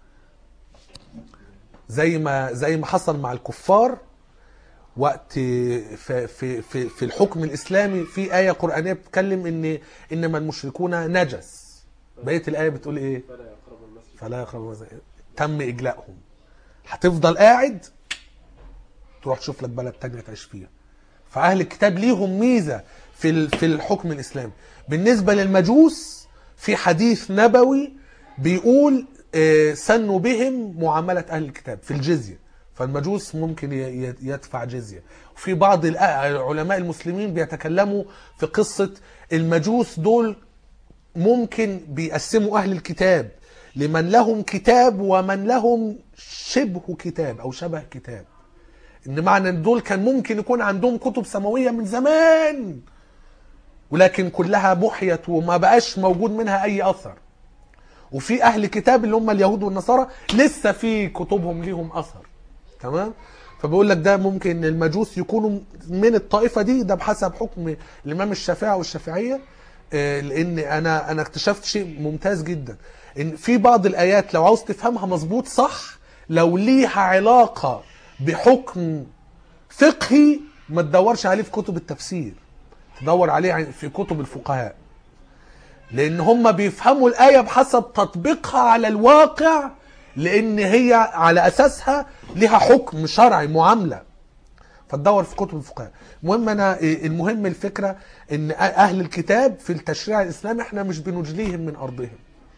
[SPEAKER 1] زي ما زي ما حصل مع الكفار وقت في في في, في الحكم الاسلامي في ايه قرانيه بتتكلم ان انما المشركون نجس بقيه الايه بتقول ايه
[SPEAKER 3] فلا يقرب المسجد
[SPEAKER 1] فلا يقربوا المسجد. تم اجلائهم هتفضل قاعد تروح تشوف لك بلد تانية تعيش فيها فاهل الكتاب ليهم ميزه في ال- في الحكم الاسلامي بالنسبه للمجوس في حديث نبوي بيقول آه، سنوا بهم معامله اهل الكتاب في الجزيه فالمجوس ممكن ي- ي- يدفع جزيه وفي بعض الأ- علماء المسلمين بيتكلموا في قصه المجوس دول ممكن بيقسموا اهل الكتاب لمن لهم كتاب ومن لهم شبه كتاب او شبه كتاب ان معنى ان دول كان ممكن يكون عندهم كتب سماويه من زمان ولكن كلها محيت وما بقاش موجود منها اي اثر وفي اهل كتاب اللي هم اليهود والنصارى لسه في كتبهم ليهم اثر تمام فبقول لك ده ممكن المجوس يكونوا من الطائفه دي ده بحسب حكم الامام الشافعي والشافعيه آه، لان انا انا اكتشفت شيء ممتاز جدا ان في بعض الايات لو عاوز تفهمها مظبوط صح لو ليها علاقه بحكم فقهي ما تدورش عليه في كتب التفسير تدور عليه في كتب الفقهاء لان هم بيفهموا الايه بحسب تطبيقها على الواقع لان هي على اساسها لها حكم شرعي معامله فتدور في كتب الفقهاء المهم انا إيه، المهم الفكره ان اهل الكتاب في التشريع الاسلامي احنا مش بنجليهم من ارضهم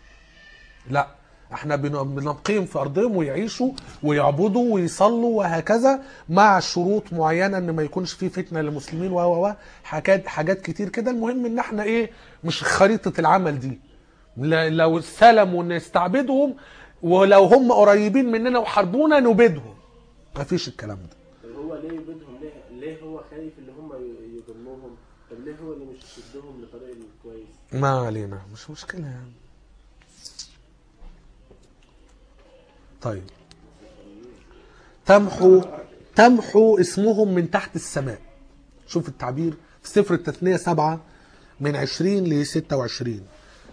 [SPEAKER 1] لا احنا بن- بنبقيهم في ارضهم ويعيشوا ويعبدوا ويصلوا وهكذا مع شروط معينه ان ما يكونش في فتنه للمسلمين و و و حاجات حاجات كتير كده المهم ان احنا ايه مش خريطه العمل دي ل- لو سلموا نستعبدهم ولو هم قريبين مننا وحاربونا نبيدهم مفيش الكلام ده
[SPEAKER 3] طب هو ليه يبيدهم ليه ليه هو خايف اللي هم ي- يضموهم طب ليه هو اللي مش يشدهم لطريق الكويس
[SPEAKER 1] ما علينا مش مشكله يعني طيب تمحو تمحو اسمهم من تحت السماء شوف التعبير في سفر التثنية سبعة من عشرين لستة وعشرين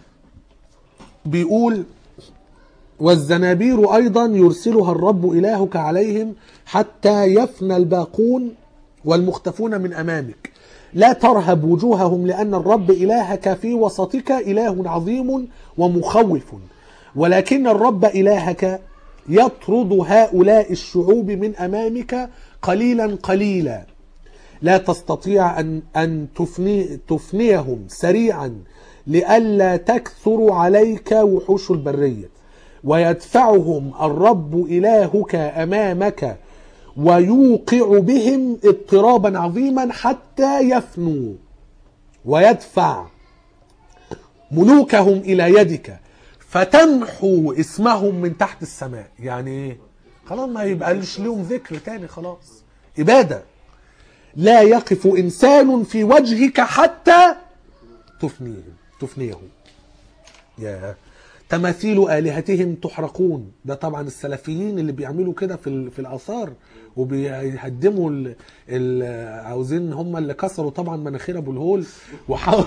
[SPEAKER 1] بيقول والزنابير أيضا يرسلها الرب إلهك عليهم حتى يفنى الباقون والمختفون من أمامك لا ترهب وجوههم لأن الرب إلهك في وسطك إله عظيم ومخوف ولكن الرب إلهك يطرد هؤلاء الشعوب من أمامك قليلا قليلا لا تستطيع أن أن تفني تفنيهم سريعا لئلا تكثر عليك وحوش البرية ويدفعهم الرب إلهك أمامك ويوقع بهم اضطرابا عظيما حتى يفنوا ويدفع ملوكهم إلى يدك فتمحو اسمهم من تحت السماء يعني ايه خلاص ما يبقاش لهم ذكر تاني خلاص إبادة لا يقف إنسان في وجهك حتى تفنيهم تفنيهم يا تماثيل آلهتهم تحرقون ده طبعا السلفيين اللي بيعملوا كده في ال- في الآثار وبيهدموا ال ال عاوزين هم اللي كسروا طبعا مناخير أبو الهول وحاولوا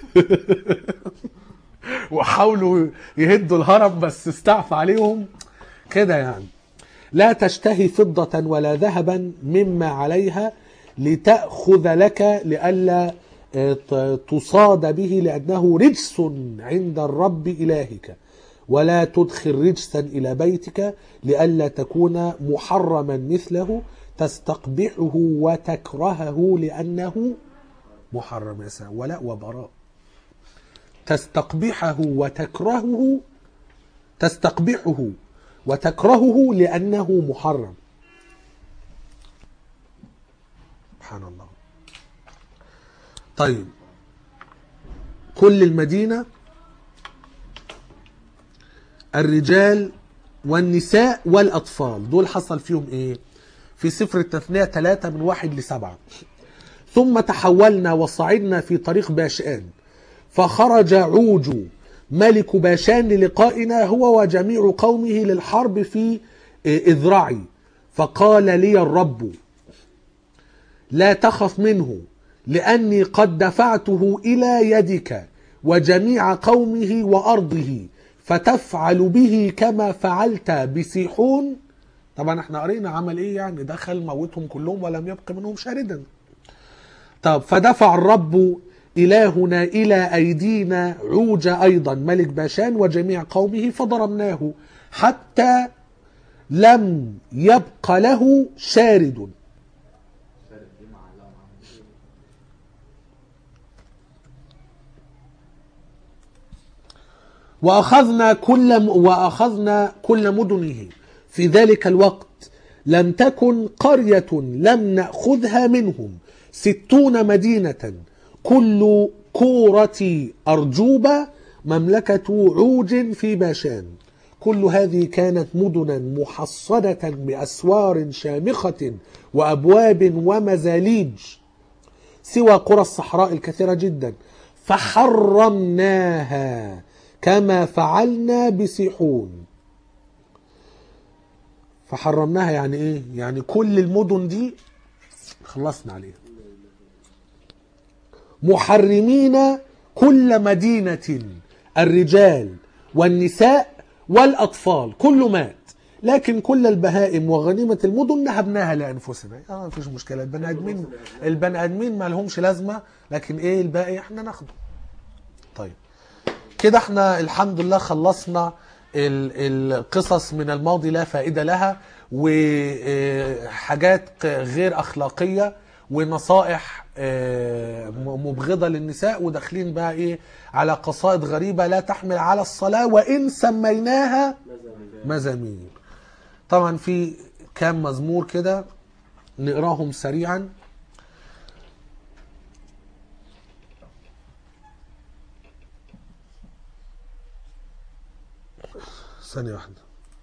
[SPEAKER 1] وحاولوا يهدوا الهرم بس استعفى عليهم كده يعني لا تشتهي فضة ولا ذهبا مما عليها لتأخذ لك لئلا آه، ت- تصاد به لأنه رجس عند الرب إلهك ولا تدخل رجسا إلى بيتك لئلا تكون محرما مثله تستقبحه وتكرهه لأنه محرم يا سلام. ولاء وبراء تستقبحه وتكرهه تستقبحه وتكرهه لأنه محرم سبحان الله طيب كل المدينة الرجال والنساء والأطفال دول حصل فيهم إيه في سفر التثنية ثلاثة من واحد لسبعة ثم تحولنا وصعدنا في طريق باشان فخرج عوج ملك باشان للقائنا هو وجميع قومه للحرب في إذرعي فقال لي الرب لا تخف منه لأني قد دفعته إلى يدك وجميع قومه وأرضه فتفعل به كما فعلت بسيحون طبعا احنا قرينا عمل ايه يعني دخل موتهم كلهم ولم يبق منهم شاردا طب فدفع الرب إلهنا إلى أيدينا عوج أيضا ملك باشان وجميع قومه فضربناه حتى لم يبق له شارد
[SPEAKER 2] شارب دي معلقه معاهم
[SPEAKER 1] وأخذنا كل وأخذنا كل مدنه في ذلك الوقت لم تكن قرية لم نأخذها منهم ستون مدينة كل كورة أرجوبة مملكة عوج في باشان كل هذه كانت مدنا محصنة بأسوار شامخة وأبواب ومزاليج سوى قرى الصحراء الكثيرة جدا فحرمناها كما فعلنا بسيحون فحرمناها يعني ايه يعني كل المدن دي خلصنا عليها محرمين كل مدينة الرجال والنساء والأطفال كله مات لكن كل البهائم وغنيمة المدن نهبناها لأنفسنا اه مفيش مشكلة البني آدمين البني آدمين ما لهمش لازمة لكن ايه الباقي احنا ناخده طيب كده احنا الحمد لله خلصنا ال- القصص من الماضي لا فائدة لها وحاجات غير أخلاقية ونصائح آه، م- مبغضة للنساء وداخلين بقى ايه على قصائد غريبة لا تحمل على الصلاة وإن سميناها مزامير طبعا في كام مزمور كده نقراهم سريعا ثانية واحدة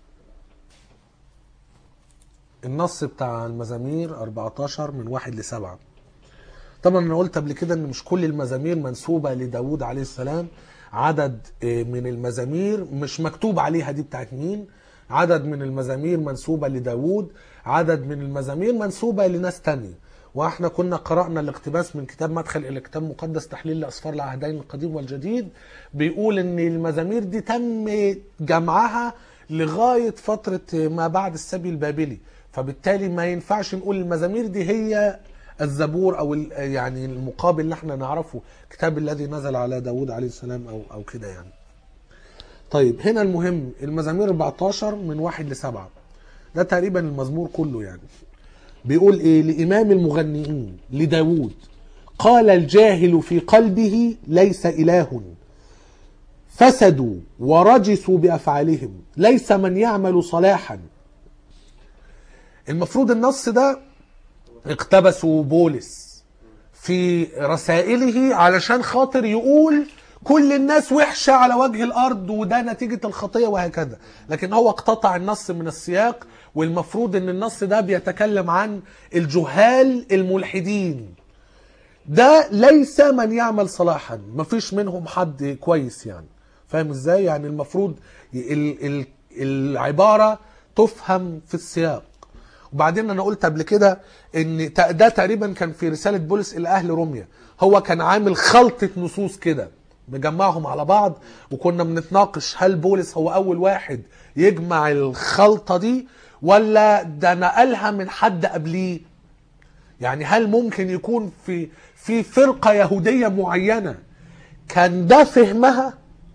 [SPEAKER 1] النص بتاع المزامير 14 من واحد لسبعة طبعا انا قلت قبل كده ان مش كل المزامير منسوبة لداود عليه السلام عدد آه، من المزامير مش مكتوب عليها دي بتاعت مين عدد من المزامير منسوبة لداود عدد من المزامير منسوبة لناس تانية واحنا كنا قرأنا الاقتباس من كتاب مدخل إلى كتاب مقدس تحليل لأسفار العهدين القديم والجديد بيقول ان المزامير دي تم جمعها لغاية فترة ما بعد السبي البابلي فبالتالي ما ينفعش نقول المزامير دي هي الزبور او ال- يعني المقابل اللي احنا نعرفه كتاب الذي نزل على داود عليه السلام او او كده يعني طيب هنا المهم المزامير 14 من واحد لسبعة ده تقريبا المزمور كله يعني بيقول ايه لإمام المغنيين لداود قال الجاهل في قلبه ليس إله فسدوا ورجسوا بأفعالهم ليس من يعمل صلاحا المفروض النص ده اقتبسوا بولس في رسائله علشان خاطر يقول كل الناس وحشة على وجه الأرض وده نتيجة الخطية وهكذا لكن هو اقتطع النص من السياق والمفروض ان النص ده بيتكلم عن الجهال الملحدين ده ليس من يعمل صلاحا مفيش منهم حد كويس يعني فاهم ازاي يعني المفروض ال ال العبارة تفهم في السياق وبعدين انا قلت قبل كده ان ت- ده تقريبا كان في رسالة بولس الى اهل روميا هو كان عامل خلطة نصوص كده مجمعهم على بعض وكنا بنتناقش هل بولس هو اول واحد يجمع الخلطة دي ولا ده نقلها من حد قبليه يعني هل ممكن يكون في في فرقة يهودية معينة كان ده فهمها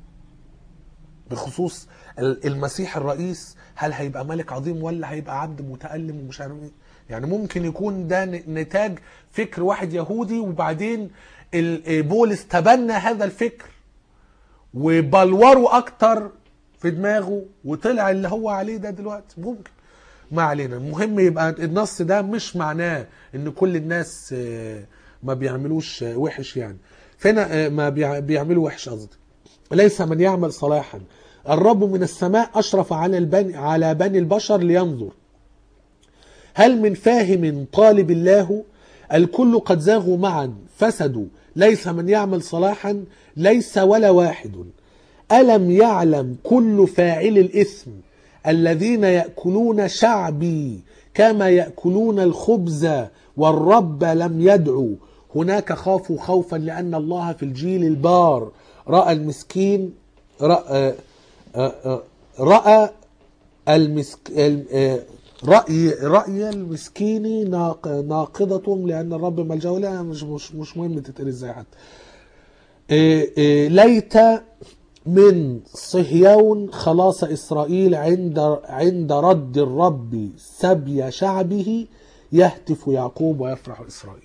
[SPEAKER 1] بخصوص ال- المسيح الرئيس هل هيبقى ملك عظيم ولا هيبقى عبد متألم ومش عارف ايه يعني ممكن يكون ده ن- نتاج فكر واحد يهودي وبعدين ال- بولس تبنى هذا الفكر وبلوره اكتر في دماغه وطلع اللي هو عليه ده دلوقتي ممكن ما علينا المهم يبقى النص ده مش معناه ان كل الناس آه، ما بيعملوش آه، وحش يعني فهنا آه، ما بيع- بيعملوا وحش قصدي ليس من يعمل صلاحا الرب من السماء اشرف على البني على بني البشر لينظر هل من فاهم طالب الله الكل قد زاغوا معا فسدوا ليس من يعمل صلاحا ليس ولا واحد ألم يعلم كل فاعل الإثم الذين يأكلون شعبي كما يأكلون الخبز والرب لم يدعو هناك خافوا خوفا لأن الله في الجيل البار رأى المسكين رأى, رأى المسك... ال- آه، رأي رأي المسكين ناق... ناقضة لأن الرب ملجأ لا مش مش مش مهم تتقري ازاي حتى إيه إيه ليت من صهيون خلاص إسرائيل عند عند رد الرب سبي شعبه يهتف يعقوب ويفرح إسرائيل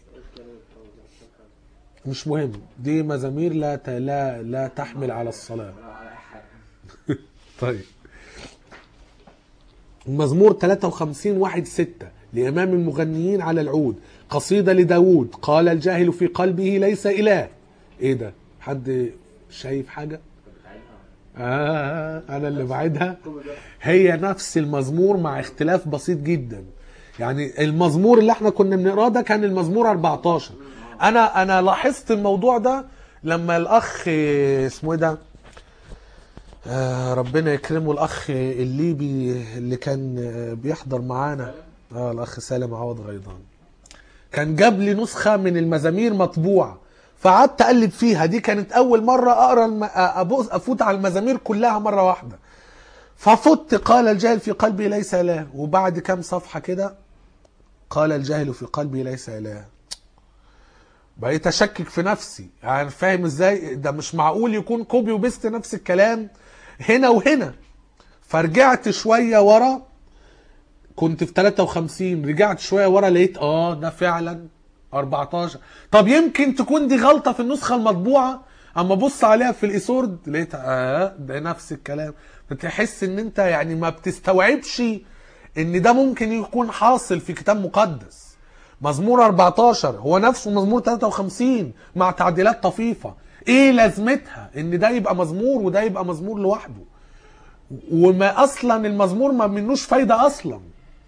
[SPEAKER 1] مش مهم دي مزامير لا ت- لا لا تحمل على الصلاة طيب مزمور 53 واحد ستة لإمام المغنيين على العود قصيدة لداود قال الجاهل في قلبه ليس إله إيه ده حد شايف حاجة آه أنا اللي بعيدها هي نفس المزمور مع اختلاف بسيط جدا يعني المزمور اللي احنا كنا بنقراه ده كان المزمور 14 انا انا لاحظت الموضوع ده لما الاخ اسمه ايه ده آه ربنا يكرمه الاخ الليبي اللي كان آه، بيحضر معانا اه الاخ سالم عوض غيضان كان جاب لي نسخه من المزامير مطبوعه فقعدت اقلب فيها دي كانت اول مره اقرا الم... أبص افوت على المزامير كلها مره واحده ففت قال الجاهل في قلبي ليس اله وبعد كام صفحه كده قال الجاهل في قلبي ليس اله بقيت اشكك في نفسي يعني فاهم ازاي ده مش معقول يكون كوبي وبيست نفس الكلام هنا وهنا فرجعت شويه ورا كنت في 53 رجعت شويه ورا لقيت اه ده فعلا 14 طب يمكن تكون دي غلطه في النسخه المطبوعه اما ابص عليها في الايسورد لقيت اه ده نفس الكلام بتحس ان انت يعني ما بتستوعبش ان ده ممكن يكون حاصل في كتاب مقدس مزمور 14 هو نفسه مزمور 53 مع تعديلات طفيفه ايه لازمتها ان ده يبقى مزمور وده يبقى مزمور لوحده وما اصلا المزمور ما منوش فايده اصلا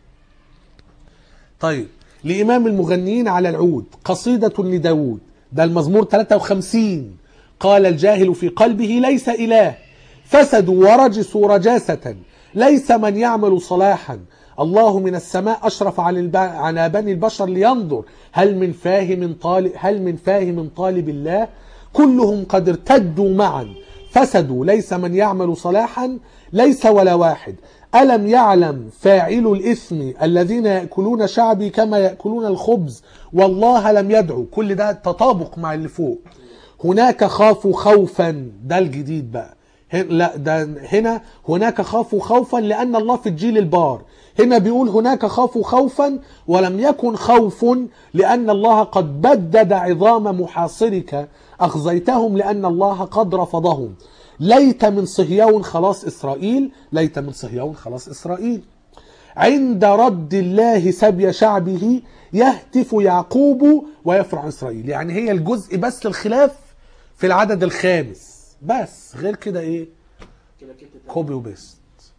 [SPEAKER 1] طيب لإمام المغنيين على العود قصيدة لداود ده المزمور 53 قال الجاهل في قلبه ليس إله فسدوا ورجسوا رجاسة ليس من يعمل صلاحا الله من السماء أشرف على الب- على بني البشر لينظر هل من فاهم طالب هل من فاهم طالب الله كلهم قد ارتدوا معا فسدوا ليس من يعمل صلاحا ليس ولا واحد ألم يعلم فاعل الإثم الذين يأكلون شعبي كما يأكلون الخبز والله لم يدعو كل ده تطابق مع اللي فوق هناك خافوا خوفا ده الجديد بقى هن- لا ده هنا هناك خافوا خوفا لأن الله في الجيل البار هنا بيقول هناك خافوا خوفا ولم يكن خوف لأن الله قد بدد عظام محاصرك أخزيتهم لأن الله قد رفضهم ليت من صهيون خلاص إسرائيل ليت من صهيون خلاص إسرائيل عند رد الله سبي شعبه يهتف يعقوب ويفرح إسرائيل يعني هي الجزء بس الخلاف في العدد الخامس بس غير كده ايه
[SPEAKER 3] كده كده تاني.
[SPEAKER 1] كوبي وبيست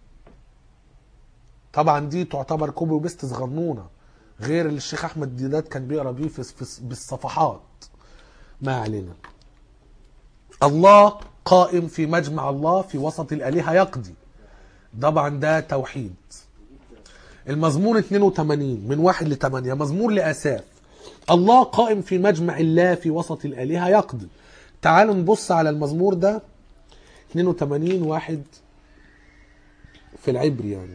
[SPEAKER 1] طبعا دي تعتبر كوبي وبيست صغنونه غير اللي الشيخ احمد ديدات كان بيقرا بيه في في- بالصفحات ما علينا الله قائم في مجمع الله في وسط الالهه يقضي طبعا ده توحيد المزمور 82 من واحد ل 8 مزمور لاساف الله قائم في مجمع الله في وسط الالهه يقضي تعالوا نبص على المزمور ده 82 واحد في العبري يعني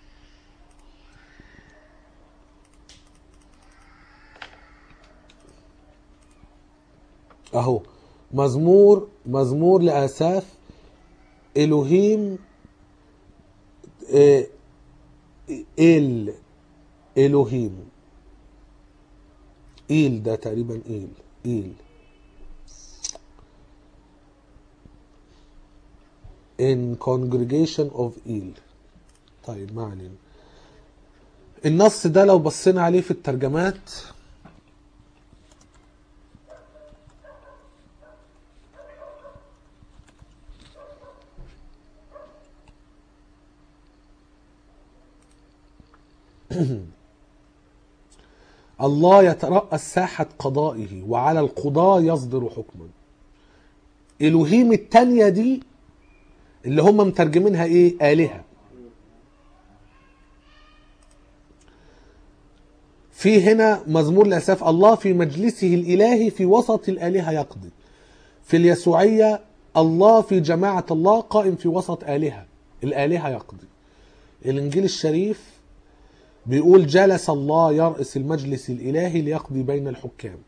[SPEAKER 1] اهو مزمور مزمور لاساف الوهيم آه، ال الوهيم ايل ده تقريبا ايل ايل in congregation of eel طيب ما علينا النص ده لو بصينا عليه في الترجمات الله يترأس ساحة قضائه وعلى القضاة يصدر حكما إلوهيم التانية دي اللي هم مترجمينها ايه آلهة في هنا مزمور الأساف الله في مجلسه الإلهي في وسط الآلهة يقضي في اليسوعية الله في جماعة الله قائم في وسط آلهة الآلهة يقضي الإنجيل الشريف بيقول جلس الله يرأس المجلس الإلهي ليقضي بين الحكام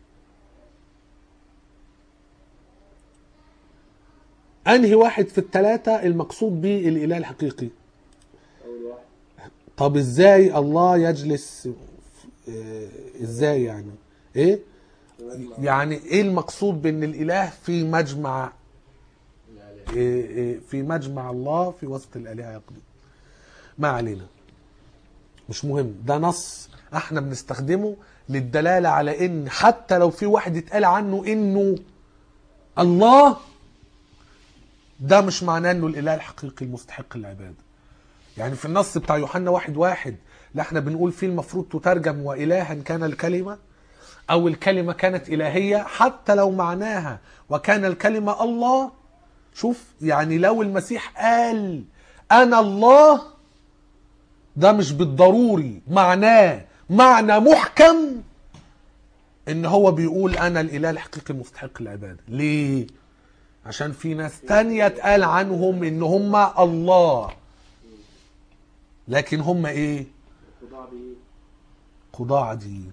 [SPEAKER 1] أنهي واحد في الثلاثة المقصود به الإله الحقيقي
[SPEAKER 3] اول واحد
[SPEAKER 1] طب إزاي الله يجلس آه، إزاي يعني إيه يعني إيه المقصود بأن الإله في مجمع إيه إيه في مجمع الله في وسط الآلهة يقضي ما علينا مش مهم ده نص احنا بنستخدمه للدلالة على ان حتى لو في واحد اتقال عنه انه الله ده مش معناه انه الاله الحقيقي المستحق للعباده يعني في النص بتاع يوحنا واحد واحد اللي احنا بنقول فيه المفروض تترجم والها كان الكلمه او الكلمه كانت الهيه حتى لو معناها وكان الكلمه الله شوف يعني لو المسيح قال انا الله ده مش بالضروري معناه معنى محكم ان هو بيقول انا الاله الحقيقي المستحق للعباده ليه عشان في ناس تانية اتقال عنهم ان هم الله لكن هم ايه
[SPEAKER 3] خضاع بايه
[SPEAKER 1] قضاة عاديين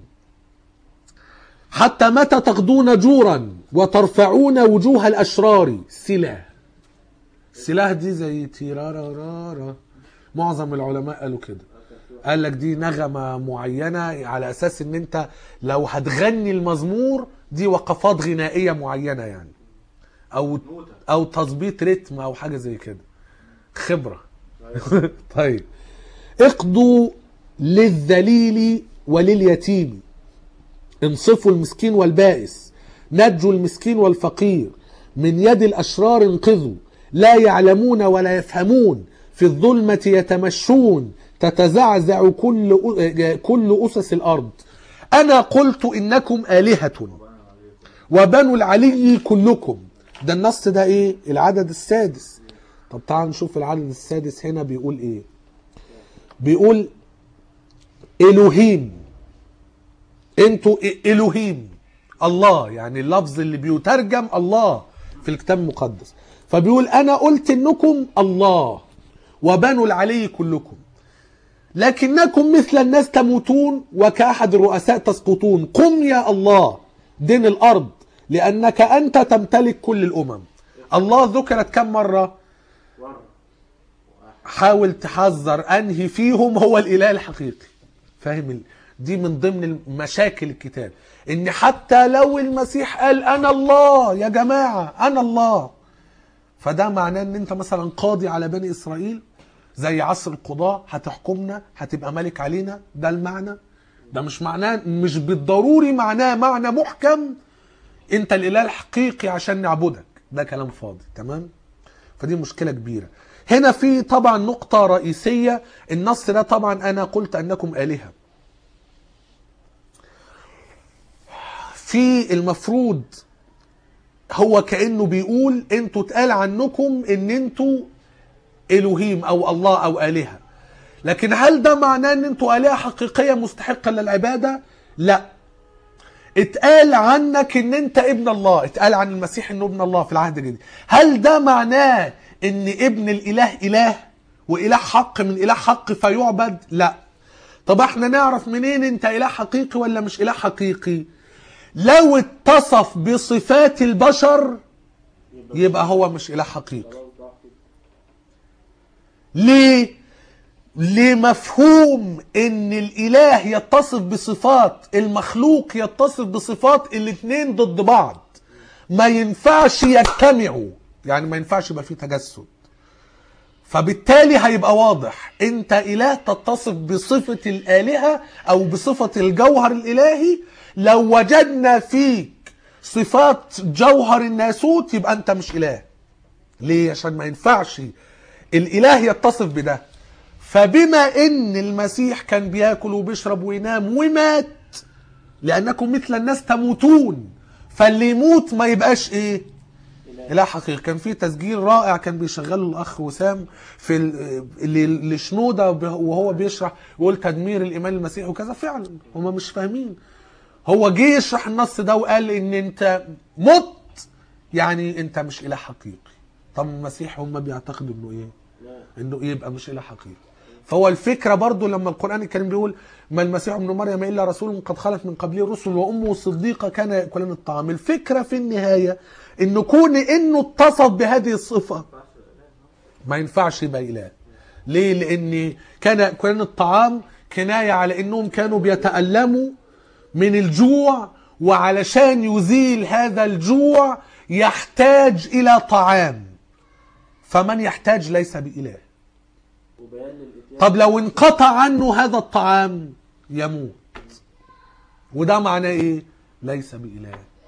[SPEAKER 1] حتى متى تغدون جورا وترفعون وجوه الاشرار سلاح سلاح دي زي تيرارارارا معظم العلماء قالوا كده قال لك دي نغمة معينة على أساس إن أنت لو هتغني المزمور دي وقفات غنائية معينة يعني أو أو تظبيط رتم أو حاجة زي كده خبرة طيب اقضوا للذليل ولليتيم انصفوا المسكين والبائس نجوا المسكين والفقير من يد الأشرار انقذوا لا يعلمون ولا يفهمون في الظلمة يتمشون تتزعزع كل كل أسس الأرض أنا قلت إنكم آلهة وبنو العلي كلكم ده النص ده إيه العدد السادس طب تعال نشوف العدد السادس هنا بيقول ايه بيقول الوهيم انتوا إ- الوهيم الله يعني اللفظ اللي بيترجم الله في الكتاب المقدس فبيقول انا قلت انكم الله وبنو العلي كلكم لكنكم مثل الناس تموتون وكأحد الرؤساء تسقطون قم يا الله دين الأرض لأنك أنت تمتلك كل الأمم الله ذكرت كم مرة
[SPEAKER 3] ورا
[SPEAKER 1] حاول تحذر أنهي فيهم هو الإله الحقيقي فاهم ال- دي من ضمن مشاكل الكتاب ان حتى لو المسيح قال انا الله يا جماعة انا الله فده معناه ان انت مثلا قاضي على بني اسرائيل زي عصر القضاء هتحكمنا هتبقى ملك علينا ده المعنى ده مش معناه مش بالضروري معناه معنى محكم انت الاله الحقيقي عشان نعبدك ده كلام فاضي تمام فدي مشكله كبيره هنا في طبعا نقطه رئيسيه النص ده طبعا انا قلت انكم الهه في المفروض هو كانه بيقول انتوا اتقال عنكم ان انتوا الوهيم او الله او الهه لكن هل ده معناه ان انتوا الهه حقيقيه مستحقه للعباده لا اتقال عنك ان انت ابن الله اتقال عن المسيح انه ابن الله في العهد الجديد هل ده معناه ان ابن الاله اله واله حق من اله حق فيعبد لا طب احنا نعرف منين انت اله حقيقي ولا مش اله حقيقي لو اتصف بصفات البشر يبقى هو مش اله حقيقي
[SPEAKER 3] خلاص ضاع كده
[SPEAKER 1] ليه لمفهوم ان الاله يتصف بصفات المخلوق يتصف بصفات الاتنين ضد بعض ما ينفعش يجتمعوا يعني ما ينفعش يبقى فيه تجسد فبالتالي هيبقى واضح انت اله تتصف بصفة الالهة او بصفة الجوهر الالهي لو وجدنا فيك صفات جوهر الناسوت يبقى انت مش اله ليه عشان ما ينفعش الاله يتصف بده فبما ان المسيح كان بياكل وبيشرب وينام ومات لانكم مثل الناس تموتون فاللي يموت ما يبقاش ايه اله حقيقي كان في تسجيل رائع كان بيشغله الاخ وسام في ال- اللي لشنوده وهو بيشرح يقول تدمير الايمان المسيحي وكذا فعلا هم مش فاهمين هو جه يشرح النص ده وقال ان انت مت يعني انت مش اله حقيقي طب المسيح هم بيعتقدوا انه ايه
[SPEAKER 3] لا
[SPEAKER 1] انه يبقى مش اله حقيقي فهو الفكره برضو لما القران الكريم بيقول ما المسيح ابن مريم الا رسول قد خلت من قبله الرسل وامه صديقه كان ياكلان الطعام الفكره في النهايه ان كون انه اتصف بهذه الصفه ما ينفعش يبقى اله ليه لان كان ياكلان الطعام كنايه على انهم كانوا بيتالموا من الجوع وعلشان يزيل هذا الجوع يحتاج الى طعام فمن يحتاج ليس بإله
[SPEAKER 3] وبيان للاتيان
[SPEAKER 1] طب لو انقطع عنه هذا الطعام يموت وده معناه ايه ليس بإله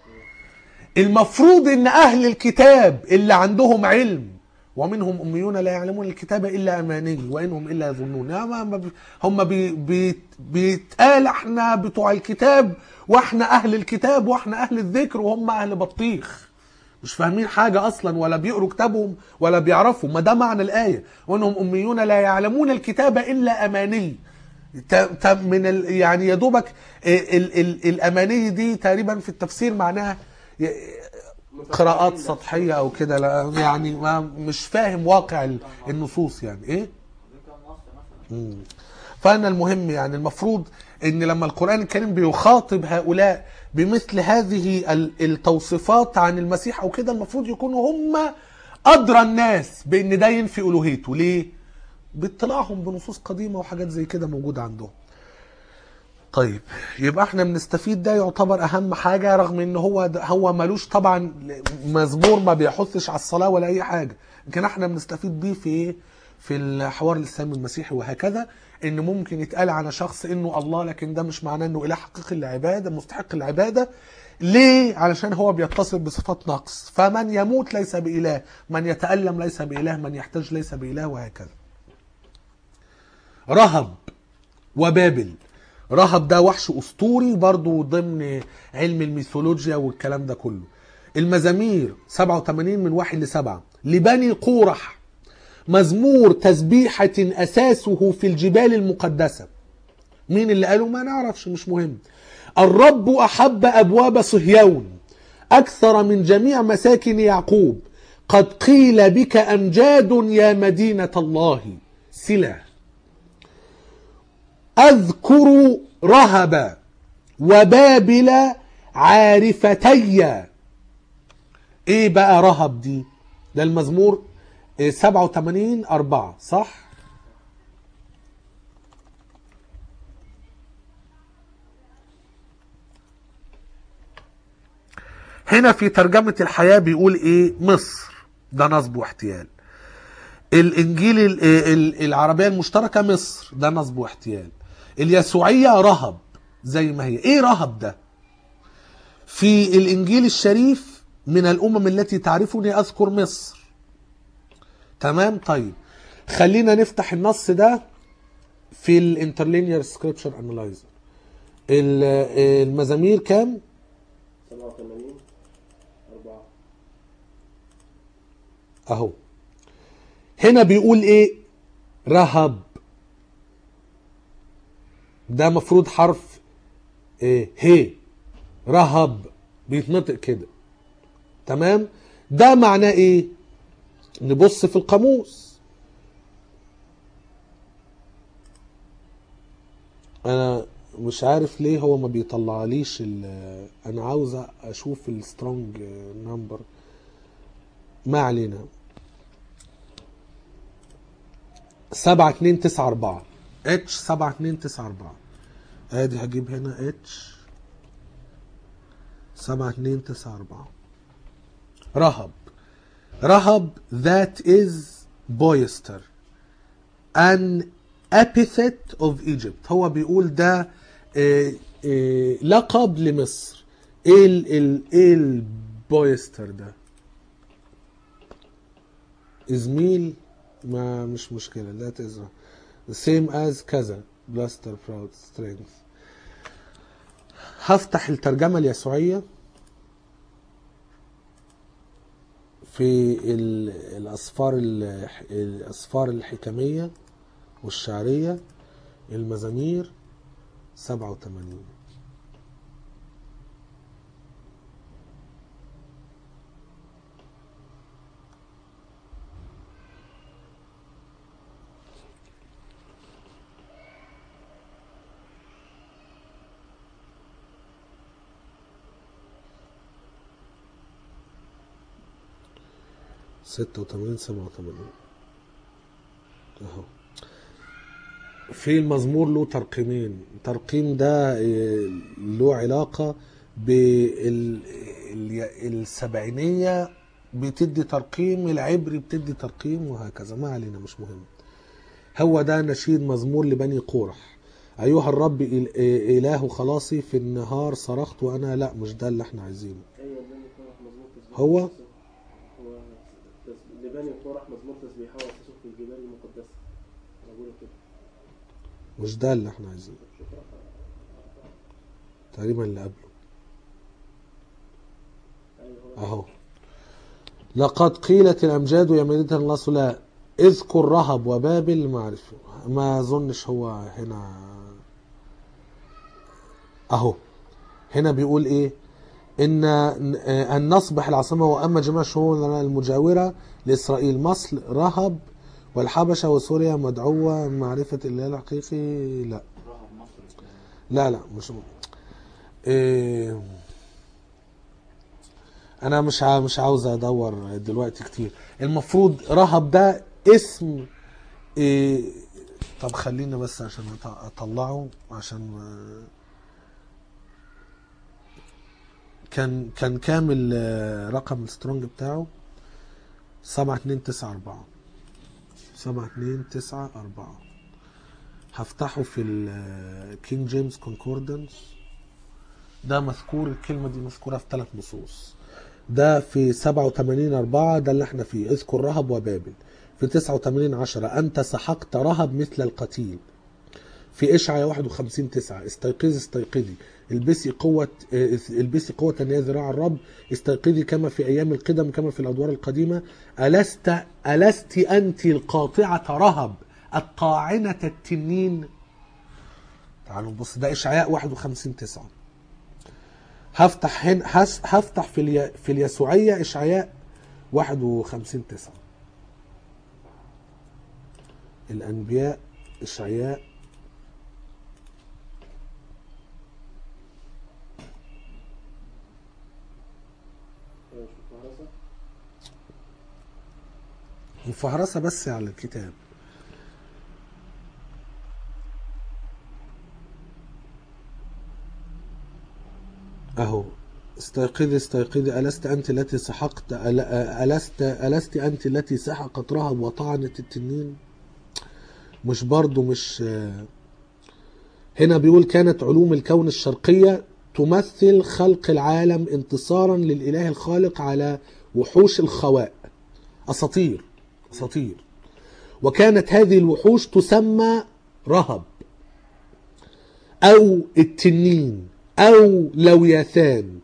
[SPEAKER 1] المفروض ان اهل الكتاب اللي عندهم علم ومنهم اميون لا يعلمون الكتاب الا اماني وانهم الا يظنون يعني ما- ما بي- هم بي بي بيتقال احنا بتوع الكتاب واحنا اهل الكتاب واحنا اهل الذكر وهم اهل بطيخ مش فاهمين حاجة أصلا ولا بيقروا كتابهم ولا بيعرفوا ما ده معنى الآية وأنهم أميون لا يعلمون الكتاب إلا أماني ت- ت- من ال يعني يا دوبك ال ال ال الأماني دي تقريبا في التفسير معناها ي- قراءات سطحية أو كده لا يعني ما مش فاهم واقع ال- النصوص يعني إيه؟
[SPEAKER 2] دي كام نص مثلا
[SPEAKER 1] مم. فانا المهم يعني المفروض ان لما القران الكريم بيخاطب هؤلاء بمثل هذه ال- التوصيفات عن المسيح او كده المفروض يكونوا هم ادرى الناس بان ده ينفي الوهيته ليه باطلاعهم بنصوص قديمه وحاجات زي كده موجوده عندهم طيب يبقى احنا بنستفيد ده يعتبر اهم حاجه رغم ان هو ده هو ملوش طبعا مزمور ما بيحثش على الصلاه ولا اي حاجه لكن احنا بنستفيد بيه في ايه في الحوار الاسلامي المسيحي وهكذا ان ممكن يتقال على شخص انه الله لكن ده مش معناه انه اله حقيقي للعباده مستحق العباده ليه علشان هو بيتصف بصفات نقص فمن يموت ليس باله من يتالم ليس باله من يحتاج ليس باله وهكذا رهب وبابل رهب ده وحش اسطوري برضو ضمن علم الميثولوجيا والكلام ده كله المزامير 87 من واحد لسبعة لبني قورح مزمور تسبيحة أساسه في الجبال المقدسة مين اللي قاله ما نعرفش مش مهم الرب أحب أبواب صهيون أكثر من جميع مساكن يعقوب قد قيل بك أمجاد يا مدينة الله سلا أذكر رهب وبابل عارفتي ايه بقى رهب دي ده المزمور إيه، 87 4 صح هنا في ترجمة الحياة بيقول ايه مصر ده نصب واحتيال الانجيل ال- ال- العربية المشتركة مصر ده نصب واحتيال اليسوعية رهب زي ما هي ايه رهب ده في الانجيل الشريف من الامم التي تعرفني اذكر مصر تمام طيب خلينا نفتح النص ده في الانترلينير سكريبشر انالايزر المزامير كام
[SPEAKER 3] 87 4
[SPEAKER 1] اهو هنا بيقول ايه رهب ده مفروض حرف ايه هي رهب بيتنطق كده تمام ده معناه ايه نبص في القاموس انا مش عارف ليه هو ما بيطلعليش ال- انا عاوز اشوف السترونج نمبر ما علينا سبعة اتنين تسعة أربعة اتش سبعة اتنين تسعة أربعة ادي هجيب هنا اتش سبعة اتنين تسعة أربعة رهب رهب that is boyster an epithet of Egypt هو بيقول ده آه، آه، لقب لمصر ايه ال ال ايه البويستر ده ازميل ما مش مشكلة that is the same as كذا blaster proud strength هفتح الترجمة اليسوعية في ال- الأسفار ال- الأسفار الحكمية والشعرية المزامير 87 ستة وثمانين سبعة وثمانين اهو في المزمور له ترقيمين ترقيم ده إيه، له علاقة بالسبعينية بتدي ترقيم العبري بتدي ترقيم وهكذا ما علينا مش مهم هو ده نشيد مزمور لبني قورح أيها الرب إل- إيه، إله خلاصي في النهار صرخت وأنا لا مش ده اللي احنا عايزينه
[SPEAKER 3] ايوه لبني قرح مزمور تسبيح
[SPEAKER 1] هو؟
[SPEAKER 3] هو تس- لبني قرح مزمور تسبيحه واسسه في الجبال المقدسه انا بقول كده
[SPEAKER 1] مش ده اللي احنا عايزينه
[SPEAKER 3] شكرا
[SPEAKER 1] تقريبا اللي قبله
[SPEAKER 3] ايوه هو
[SPEAKER 1] اهو لقد قيلت الامجاد يا مدينه الله لا اذكر رهب وبابل ما اعرف ما اظنش هو هنا اهو هنا بيقول ايه ان ان نصبح العاصمه واما جميع الشهور المجاوره لاسرائيل مصر رهب والحبشه وسوريا مدعوه معرفه الاله الحقيقي لا
[SPEAKER 2] رهب مصر
[SPEAKER 1] لا لا مش إيه انا مش ع- مش عاوز ادور دلوقتي كتير المفروض رهب ده اسم إيه طب خلينا بس عشان أط- اطلعه عشان ما- كان كان كامل آه، رقم السترونج بتاعه سبعة اتنين تسعة أربعة سبعة اتنين تسعة أربعة هفتحه في الكينج جيمس كونكوردنس ده مذكور الكلمة دي مذكورة في ثلاث نصوص ده في 87 4 ده اللي احنا فيه اذكر رهب وبابل في 89 10 أنت سحقت رهب مثل القتيل في إشعيا 51 9 استيقظي استيقظي البسي قوة آه، البسي قوة يا ذراع الرب استيقظي كما في أيام القدم كما في الأدوار القديمة ألست ألست أنت القاطعة رهب الطاعنة التنين تعالوا نبص ده إشعياء 51 9 هفتح هن هس- هفتح في الي... في اليسوعية إشعياء 51 9 الأنبياء إشعياء
[SPEAKER 3] أيوة، شوف مهرسة.
[SPEAKER 1] مفهرسة بس على الكتاب أهو استيقظي استيقظي ألست أنت التي سحقت أل- ألست ألست أنت التي سحقت رهب وطعنت التنين مش برضو مش هنا بيقول كانت علوم الكون الشرقية تمثل خلق العالم انتصارا للإله الخالق على وحوش الخواء أساطير أساطير وكانت هذه الوحوش تسمى رهب أو التنين أو لوياثان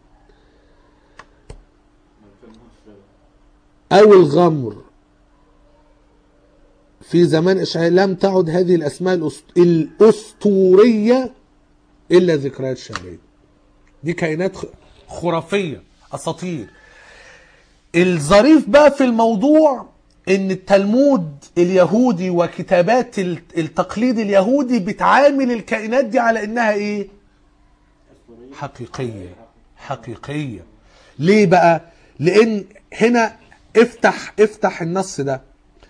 [SPEAKER 2] ما بيفهموش كده
[SPEAKER 1] أو الغمر في زمان إشعياء لم تعد هذه الأسماء الأسط- الأسطورية إلا ذكريات شعرية دي كائنات خ- خرافية أساطير الظريف بقى في الموضوع ان التلمود اليهودي وكتابات ال- التقليد اليهودي بتعامل الكائنات دي على انها ايه
[SPEAKER 3] أسطورية.
[SPEAKER 1] حقيقية حقيقية ليه بقى لان هنا افتح افتح النص ده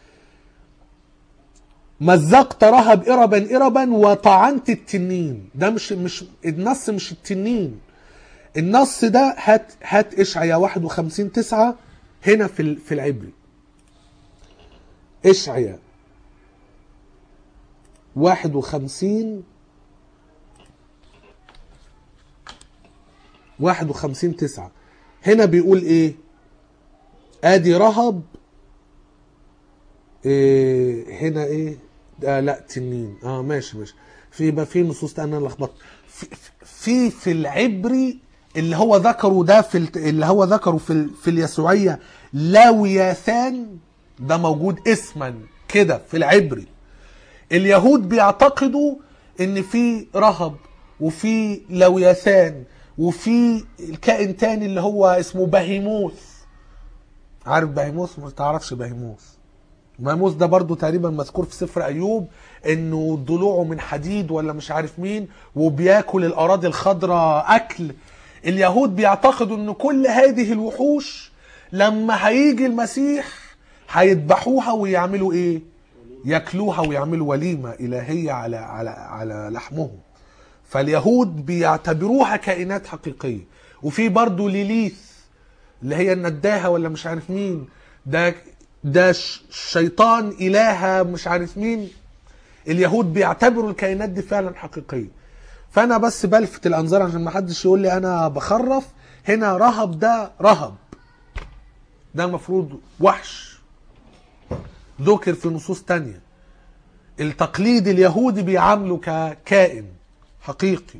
[SPEAKER 1] مزقت رهب إربا إربا وطعنت التنين ده مش مش النص مش التنين النص ده هات هات اشعيا 51 9 هنا في ال- في العبري اشعيا 51 51 9 هنا بيقول ايه ادي رهب إيه هنا ايه آه لا تنين اه ماشي ماشي في يبقى في نصوص تانية انا لخبطت في في في العبري اللي هو ذكره ده في الت- اللي هو ذكره في ال- في اليسوعيه لاوياثان ده موجود اسما كده في العبري اليهود بيعتقدوا ان في رهب وفي لوياثان وفي الكائن تاني اللي هو اسمه بهيموث عارف بهيموث ما تعرفش بهيموث بهيموث ده برضو تقريبا مذكور في سفر ايوب انه ضلوعه من حديد ولا مش عارف مين وبياكل الاراضي الخضراء اكل اليهود بيعتقدوا ان كل هذه الوحوش لما هيجي المسيح هيذبحوها ويعملوا ايه ياكلوها ويعملوا وليمه الهيه على على على لحمهم فاليهود بيعتبروها كائنات حقيقيه وفي برضو ليليث اللي هي النداهه ولا مش عارف مين ده ده ش- شيطان الهه مش عارف مين اليهود بيعتبروا الكائنات دي فعلا حقيقيه فانا بس بلفت الانظار عشان ما حدش يقول لي انا بخرف هنا رهب ده رهب ده المفروض وحش ذكر في نصوص تانية التقليد اليهودي بيعامله ككائن حقيقي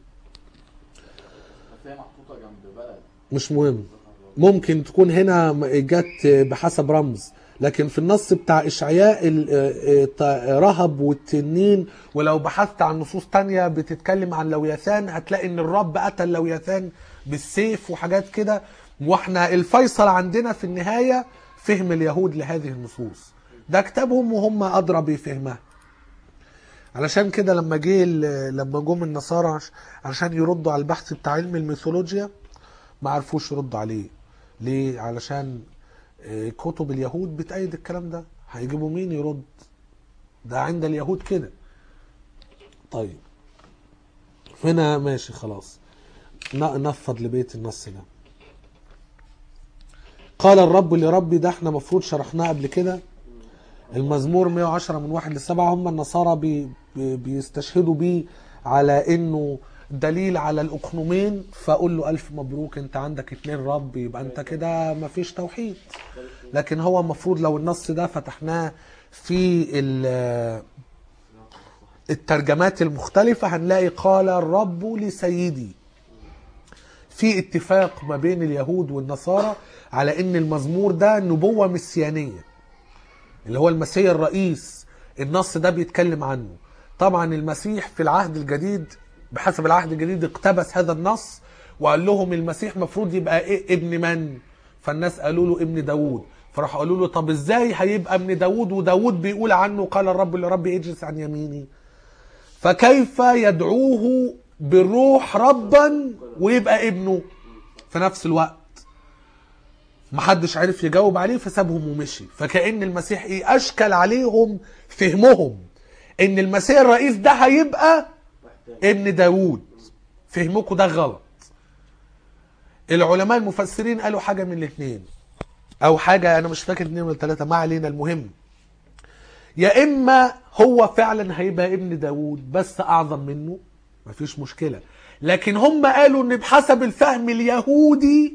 [SPEAKER 2] بس هي محطوطه جنب بلد
[SPEAKER 1] مش مهم ممكن تكون هنا جت بحسب رمز لكن في النص بتاع إشعياء ال- آه، آه، رهب والتنين ولو بحثت عن نصوص تانية بتتكلم عن لوياثان هتلاقي ان الرب قتل لوياثان بالسيف وحاجات كده واحنا الفيصل عندنا في النهاية فهم اليهود لهذه النصوص ده كتابهم وهم أدرى بفهمها علشان كده لما جه ال- لما جم النصارى عش- عشان يردوا على البحث بتاع علم الميثولوجيا ما عرفوش يردوا عليه ليه علشان آه، كتب اليهود بتأيد الكلام ده هيجيبوا مين يرد ده عند اليهود كده طيب هنا ماشي خلاص ن- نفض لبيت النص ده قال الرب لربي ده احنا مفروض شرحناه قبل كده المزمور 110 من واحد لسبعة هم النصارى بي بي بيستشهدوا بيه على انه دليل على الاقنومين فاقول له الف مبروك انت عندك اتنين رب يبقى انت كده مفيش توحيد لكن هو المفروض لو النص ده فتحناه في ال- الترجمات المختلفة هنلاقي قال الرب لسيدي في اتفاق ما بين اليهود والنصارى على ان المزمور ده نبوة مسيانية اللي هو المسيح الرئيس النص ده بيتكلم عنه طبعا المسيح في العهد الجديد بحسب العهد الجديد اقتبس هذا النص وقال لهم المسيح مفروض يبقى إيه ابن من فالناس قالوا له ابن داوود فراح قالوا له طب ازاي هيبقى ابن داوود وداوود بيقول عنه قال الرب لرب اجلس عن يميني فكيف يدعوه بالروح ربا ويبقى ابنه في نفس الوقت محدش عرف يجاوب عليه فسابهم ومشي فكأن المسيح ايه اشكل عليهم فهمهم ان المسيح الرئيس ده هيبقى ابن داوود فهمكم ده غلط العلماء المفسرين قالوا حاجة من الاثنين او حاجة انا مش فاكر اتنين ولا ثلاثة ما علينا المهم يا اما هو فعلا هيبقى ابن داوود بس اعظم منه مفيش مشكلة لكن هم قالوا ان بحسب الفهم اليهودي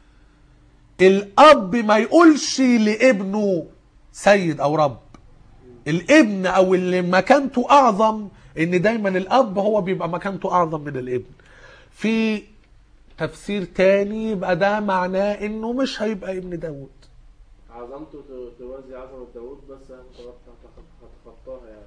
[SPEAKER 1] الاب ما يقولش لابنه سيد او رب الابن او اللي مكانته اعظم ان دايما الاب هو بيبقى مكانته اعظم من الابن في تفسير تاني يبقى ده معناه انه مش هيبقى ابن داود
[SPEAKER 3] عظمته ت- توازي عظمة داوود بس هتخط- هتخطاها يعني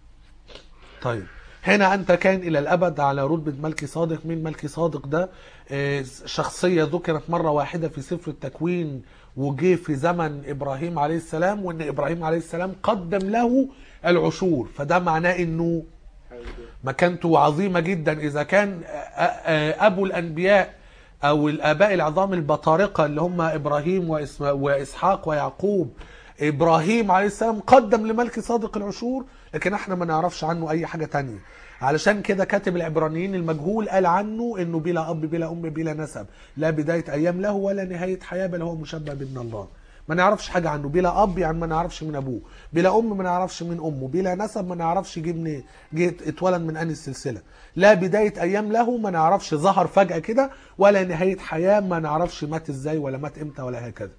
[SPEAKER 1] طيب هنا أنت كان إلى الأبد على رتبة ملكي صادق مين ملكي صادق ده آه، شخصية ذكرت مرة واحدة في سفر التكوين وجه في زمن إبراهيم عليه السلام وإن إبراهيم عليه السلام قدم له العشور فده معناه إنه
[SPEAKER 3] حاجة كده.
[SPEAKER 1] مكانته عظيمة جدا إذا كان آه، آه، أبو الأنبياء أو الآباء العظام البطارقة اللي هم إبراهيم وإسما- وإسحاق ويعقوب إبراهيم عليه السلام قدم لملك صادق العشور لكن احنا ما نعرفش عنه أي حاجة تانية علشان كده كاتب العبرانيين المجهول قال عنه انه بلا اب بلا ام بلا نسب لا بدايه ايام له ولا نهايه حياه بل هو مشبه بابن الله ما نعرفش حاجه عنه بلا اب يعني ما نعرفش من ابوه بلا ام ما نعرفش من امه بلا نسب ما نعرفش جه منين جه اتولد من انهي السلسله لا بدايه ايام له ما نعرفش ظهر فجاه كده ولا نهايه حياه ما نعرفش مات ازاي ولا مات امتى ولا هكذا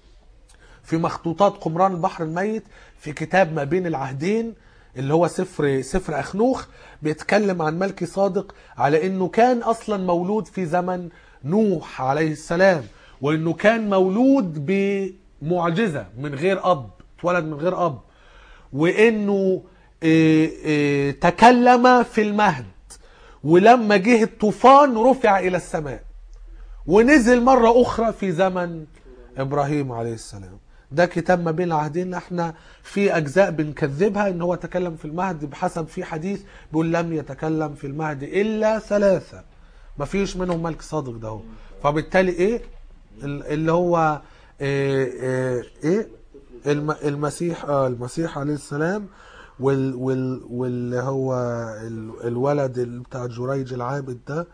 [SPEAKER 1] في مخطوطات قمران البحر الميت في كتاب ما بين العهدين اللي هو سفر سفر اخنوخ بيتكلم عن ملكي صادق على انه كان اصلا مولود في زمن نوح عليه السلام وانه كان مولود بمعجزه من غير اب اتولد من غير اب وانه إيه، إيه، تكلم في المهد ولما جه الطوفان رفع الى السماء ونزل مرة أخرى في زمن إبراهيم عليه السلام ده كتاب ما بين العهدين احنا في أجزاء بنكذبها إن هو تكلم في المهد بحسب في حديث بيقول لم يتكلم في المهد إلا ثلاثة ما فيش منهم ملك صادق ده هو فبالتالي إيه ال- اللي هو إيه, إيه, إيه الم المسيح آه المسيح عليه السلام وال وال واللي هو ال- الولد اللي بتاع جريج العابد ده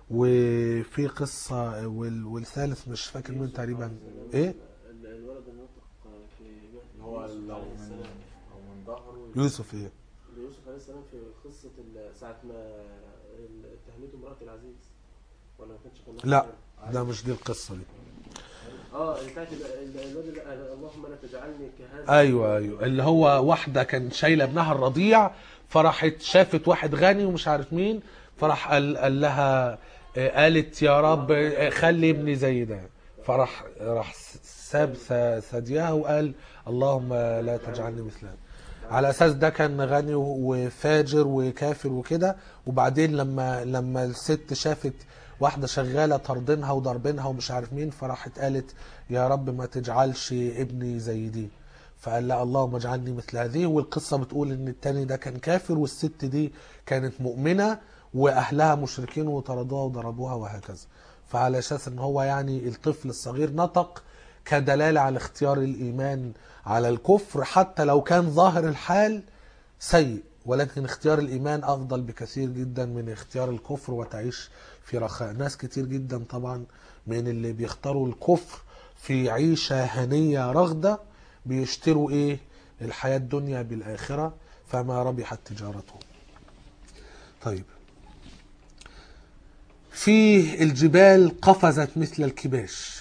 [SPEAKER 1] وفي قصة وال والثالث مش فاكر مين تقريبا ايه
[SPEAKER 3] ال- الولد الناطق في
[SPEAKER 2] اللي هو
[SPEAKER 3] يوسف
[SPEAKER 2] لو
[SPEAKER 3] عليه
[SPEAKER 2] من
[SPEAKER 3] السلام
[SPEAKER 2] او من ظهره
[SPEAKER 1] يوسف ايه
[SPEAKER 3] يوسف عليه السلام في قصة ال- ساعة ما ال- اتهمته امرأة العزيز ولا ما كانش كان
[SPEAKER 1] لا ده مش دي القصة دي
[SPEAKER 3] اه بتاعت ال- ال- الواد اللي قال اللهم لا تجعلني كهذا
[SPEAKER 1] ايوه ايوه اللي هو واحدة كانت شايلة ابنها الرضيع فراحت شافت واحد غني ومش عارف مين فراح قال, قال لها آه، قالت يا رب آه، خلي ابني زي ده فراح راح ساب ث- ثديها وقال اللهم لا تجعلني مثله على اساس ده كان غني وفاجر وكافر وكده وبعدين لما لما الست شافت واحده شغاله طردنها وضربنها ومش عارف مين فراحت قالت يا رب ما تجعلش ابني زي دي فقال لا اللهم اجعلني مثل هذه والقصه بتقول ان التاني ده كان كافر والست دي كانت مؤمنه واهلها مشركين وطردوها وضربوها وهكذا فعلى اساس ان هو يعني الطفل الصغير نطق كدلاله على اختيار الايمان على الكفر حتى لو كان ظاهر الحال سيء ولكن اختيار الايمان افضل بكثير جدا من اختيار الكفر وتعيش في رخاء ناس كتير جدا طبعا من اللي بيختاروا الكفر في عيشه هنيه رغده بيشتروا ايه الحياه الدنيا بالاخره فما ربحت تجارتهم طيب في الجبال قفزت مثل الكباش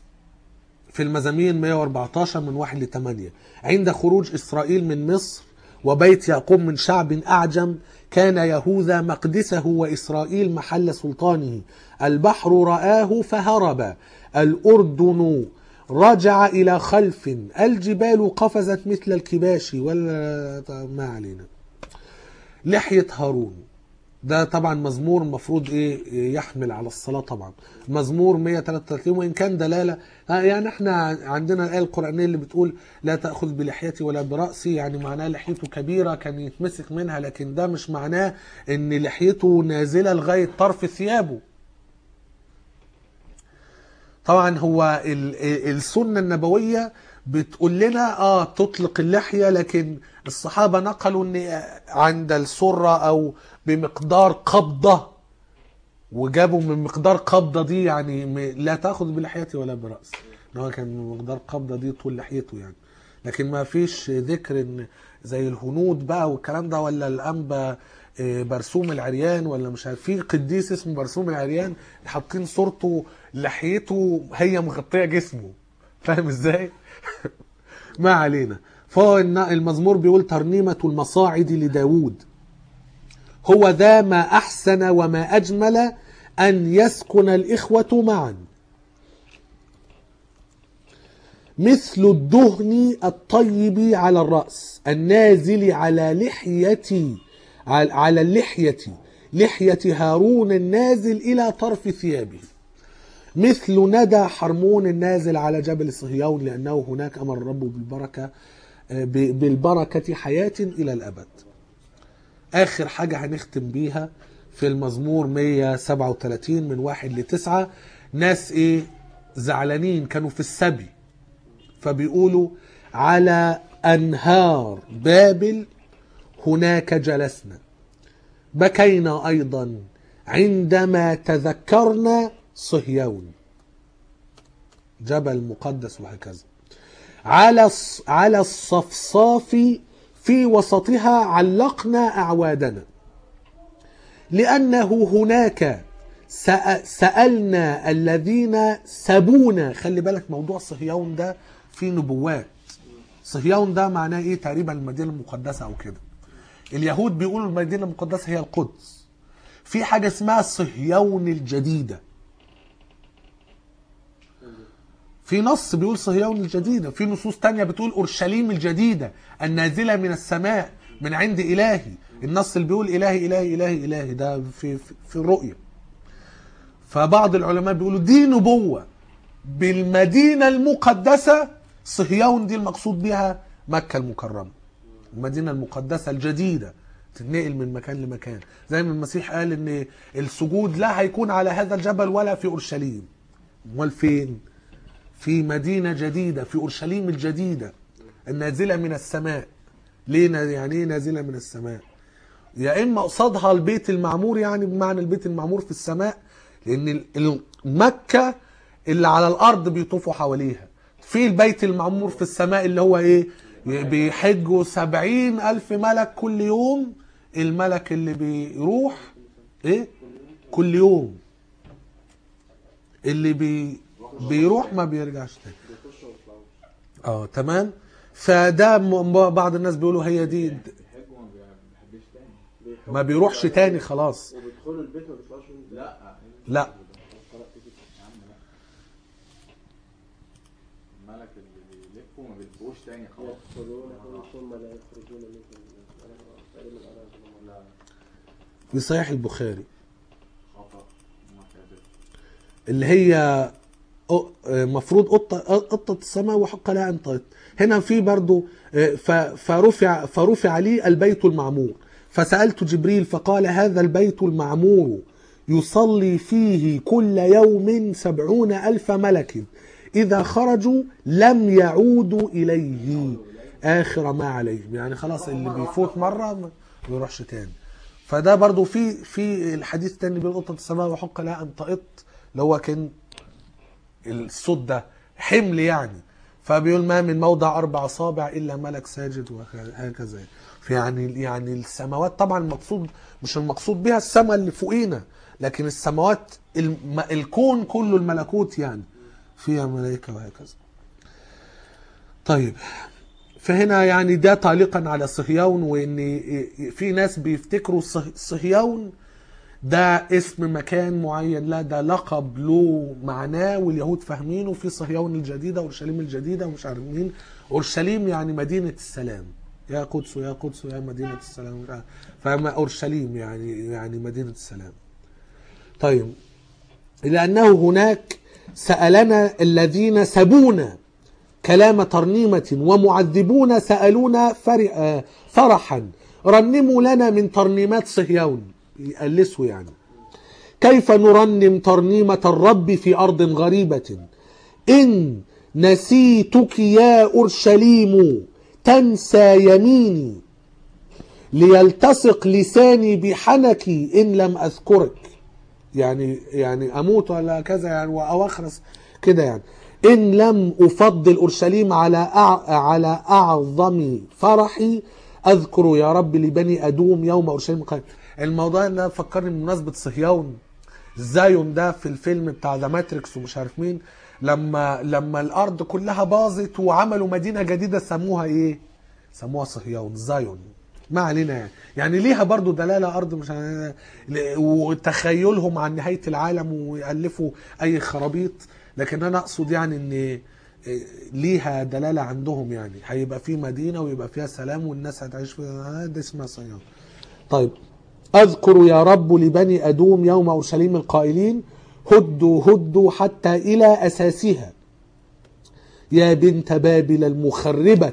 [SPEAKER 1] في المزامير 114 من 1 ل 8 عند خروج إسرائيل من مصر وبيت يعقوب من شعب أعجم كان يهوذا مقدسه وإسرائيل محل سلطانه البحر رآه فهرب الأردن رجع إلى خلف الجبال قفزت مثل الكباش ولا ما علينا لحية هارون ده طبعا مزمور المفروض ايه يحمل على الصلاة طبعا مزمور 133 وان كان دلالة آه يعني احنا عندنا الآية القرآنية اللي بتقول لا تأخذ بلحيتي ولا برأسي يعني معناه لحيته كبيرة كان يتمسك منها لكن ده مش معناه ان لحيته نازلة لغاية طرف ثيابه طبعا هو ال- ال- السنة النبوية بتقول لنا اه تطلق اللحية لكن الصحابة نقلوا ان عند السرة او بمقدار قبضة وجابوا من مقدار قبضة دي يعني م- لا تأخذ بلحيتي ولا برأس ان هو كان من مقدار قبضة دي طول لحيته يعني لكن ما فيش ذكر ان زي الهنود بقى والكلام ده ولا الانبا آه، برسوم العريان ولا مش عارف في قديس اسمه برسوم العريان حاطين صورته لحيته هي مغطيه جسمه فاهم ازاي؟ ما علينا فهو الن- المزمور بيقول ترنيمة المصاعد لداود هو ذا ما أحسن وما أجمل أن يسكن الإخوة معا مثل الدهن الطيب على الرأس النازل على لحية على على اللحية لحية هارون النازل إلى طرف ثيابه مثل ندى حرمون النازل على جبل صهيون لأنه هناك أمر الرب بالبركة ب- بالبركة حياة إلى الأبد آخر حاجة هنختم بيها في المزمور 137 من واحد لتسعة ناس إيه زعلانين كانوا في السبي فبيقولوا على أنهار بابل هناك جلسنا بكينا أيضا عندما تذكرنا صهيون جبل مقدس وهكذا على الص- على الصفصاف في وسطها علقنا أعوادنا لأنه هناك سأ- سألنا الذين سبونا خلي بالك موضوع صهيون ده فيه نبوات صهيون ده معناه ايه تقريبا المدينة المقدسة او كده اليهود بيقولوا المدينة المقدسة هي القدس في حاجة اسمها صهيون الجديدة في نص بيقول صهيون الجديدة في نصوص تانية بتقول أورشليم الجديدة النازلة من السماء من عند إلهي النص اللي بيقول إلهي إلهي إلهي إلهي ده في, في, في الرؤية فبعض العلماء بيقولوا دي نبوة بالمدينة المقدسة صهيون دي المقصود بها مكة المكرمة المدينة المقدسة الجديدة تتنقل من مكان لمكان زي ما المسيح قال ان السجود لا هيكون على هذا الجبل ولا في اورشليم امال فين في مدينة جديدة في اورشليم الجديدة النازلة من السماء ليه نا- يعني ايه نازلة من السماء يا اما قصادها البيت المعمور يعني بمعنى البيت المعمور في السماء لان ال- ال- مكة اللي على الارض بيطوفوا حواليها في البيت المعمور في السماء اللي هو ايه بيحجوا سبعين الف ملك كل يوم الملك اللي بيروح ايه كل يوم اللي بي بيروح ما بيرجعش تاني
[SPEAKER 3] بيخشوا ويطلعوا
[SPEAKER 1] اه تمام فده م- م- بعض الناس بيقولوا هي دي
[SPEAKER 2] بيحج وما بيحبش تاني
[SPEAKER 3] بيحبوا
[SPEAKER 1] ما بيروحش تاني خلاص
[SPEAKER 3] وبيدخلوا البيت ما بيطلعوش منه
[SPEAKER 2] لا
[SPEAKER 1] لا
[SPEAKER 3] قرأت كده.
[SPEAKER 2] يا عم لا الملك اللي بيلفوا ما بيلفوش تاني خلاص
[SPEAKER 3] يدخلون ثم لا يخرجون منكم تقريبا قرأت لا
[SPEAKER 1] في صحيح البخاري
[SPEAKER 2] خطأ ما كذب
[SPEAKER 1] اللي هي أ- مفروض قطة قطة السماء وحق لها أن تطير هنا في برضو آه، ف- فرفع فرفع لي البيت المعمور فسألت جبريل فقال هذا البيت المعمور يصلي فيه كل يوم سبعون ألف ملك إذا خرجوا لم يعودوا إليه آخر ما عليهم يعني خلاص اللي بيفوت مرة ما بيروحش تاني فده برضو في في الحديث التاني بيقول قطة السماء وحق لها أن تطير اللي هو كان الصوت ده حمل يعني فبيقول ما من موضع اربع اصابع الا ملك ساجد وهكذا يعني يعني السماوات طبعا المقصود مش المقصود بها السماء اللي فوقينا لكن السماوات الم الكون كله الملكوت يعني فيها ملائكه وهكذا طيب فهنا يعني ده تعليقا على صهيون وان في ناس بيفتكروا صه- صهيون ده اسم مكان معين لا ده لقب له معناه واليهود فاهمينه في صهيون الجديده اورشليم الجديده ومش عارف مين اورشليم يعني مدينه السلام يا قدس يا قدس يا مدينه السلام مش عارف. فما اورشليم يعني يعني مدينه السلام طيب لانه هناك سالنا الذين سبونا كلام ترنيمة ومعذبون سألونا فر- آه، فرحا رنموا لنا من ترنيمات صهيون يقلسوا يعني كيف نرنم ترنيمة الرب في أرض غريبة إن نسيتك يا أورشليم تنسى يميني ليلتصق لساني بحنك إن لم أذكرك يعني يعني اموت ولا كذا يعني او اخرس كده يعني ان لم افضل اورشليم على أع... على اعظم فرحي اذكر يا رب لبني ادوم يوم اورشليم قائم الموضوع ده فكرني بمناسبه صهيون زايون ده في الفيلم بتاع ذا ماتريكس ومش عارف مين لما لما الارض كلها باظت وعملوا مدينه جديده سموها ايه سموها صهيون زايون ما علينا يعني يعني ليها برضو دلالة أرض مش ع- وتخيلهم عن نهاية العالم ويألفوا أي خرابيط لكن أنا أقصد يعني إن ليها دلالة عندهم يعني هيبقى في مدينة ويبقى فيها سلام والناس هتعيش فيها ده اسمها صيام طيب أذكر يا رب لبني أدوم يوم أورشليم القائلين هدوا هدوا حتى إلى أساسها يا بنت بابل المخربة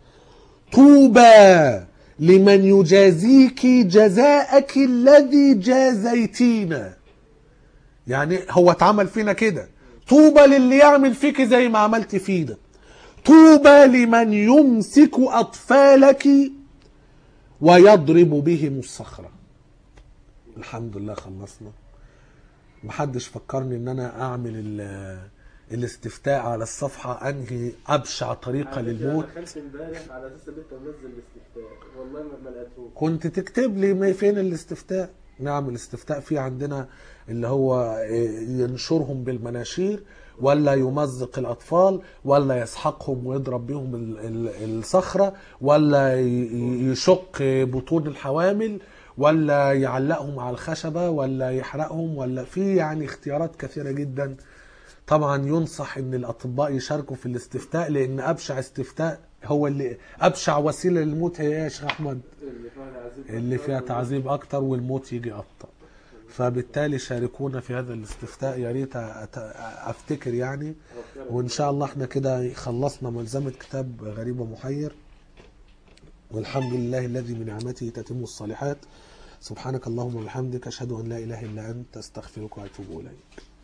[SPEAKER 1] طوبى لمن يجازيك جزاءك الذي جازيتينا يعني هو اتعمل فينا كده طوبى للي يعمل فيك زي ما عملت فينا طوبى لمن يمسك أطفالك ويضرب بهم الصخرة الحمد لله خلصنا محدش فكرني ان انا اعمل ال- الاستفتاء على الصفحة انهي ابشع طريقة
[SPEAKER 3] على فكرة
[SPEAKER 1] للموت
[SPEAKER 3] دخلت امبارح على اساس ان انت منزل الاستفتاء والله ما ما لقيتهوش
[SPEAKER 1] كنت تكتب لي ما- فين الاستفتاء نعمل استفتاء في عندنا اللي هو إيه، ينشرهم بالمناشير ولا يمزق الأطفال ولا يسحقهم ويضرب بهم ال- ال- الصخرة ولا ي- ي- يشق بطون الحوامل ولا يعلقهم على الخشبة ولا يحرقهم ولا في يعني اختيارات كثيرة جدا طبعا ينصح ان الاطباء يشاركوا في الاستفتاء لان ابشع استفتاء هو اللي ابشع وسيله للموت هي إيه يا شيخ احمد
[SPEAKER 3] اللي فيها تعذيب
[SPEAKER 1] اللي
[SPEAKER 3] أكتر
[SPEAKER 1] فيها
[SPEAKER 3] وال-
[SPEAKER 1] تعذيب اكتر والموت يجي ابطا فبالتالي شاركونا في هذا الاستفتاء يا ريت أت- افتكر يعني وان شاء الله احنا كده خلصنا ملزمه كتاب غريب ومحير والحمد لله الذي بنعمته تتم الصالحات سبحانك اللهم وبحمدك اشهد ان لا اله الا انت استغفرك واتوب اليك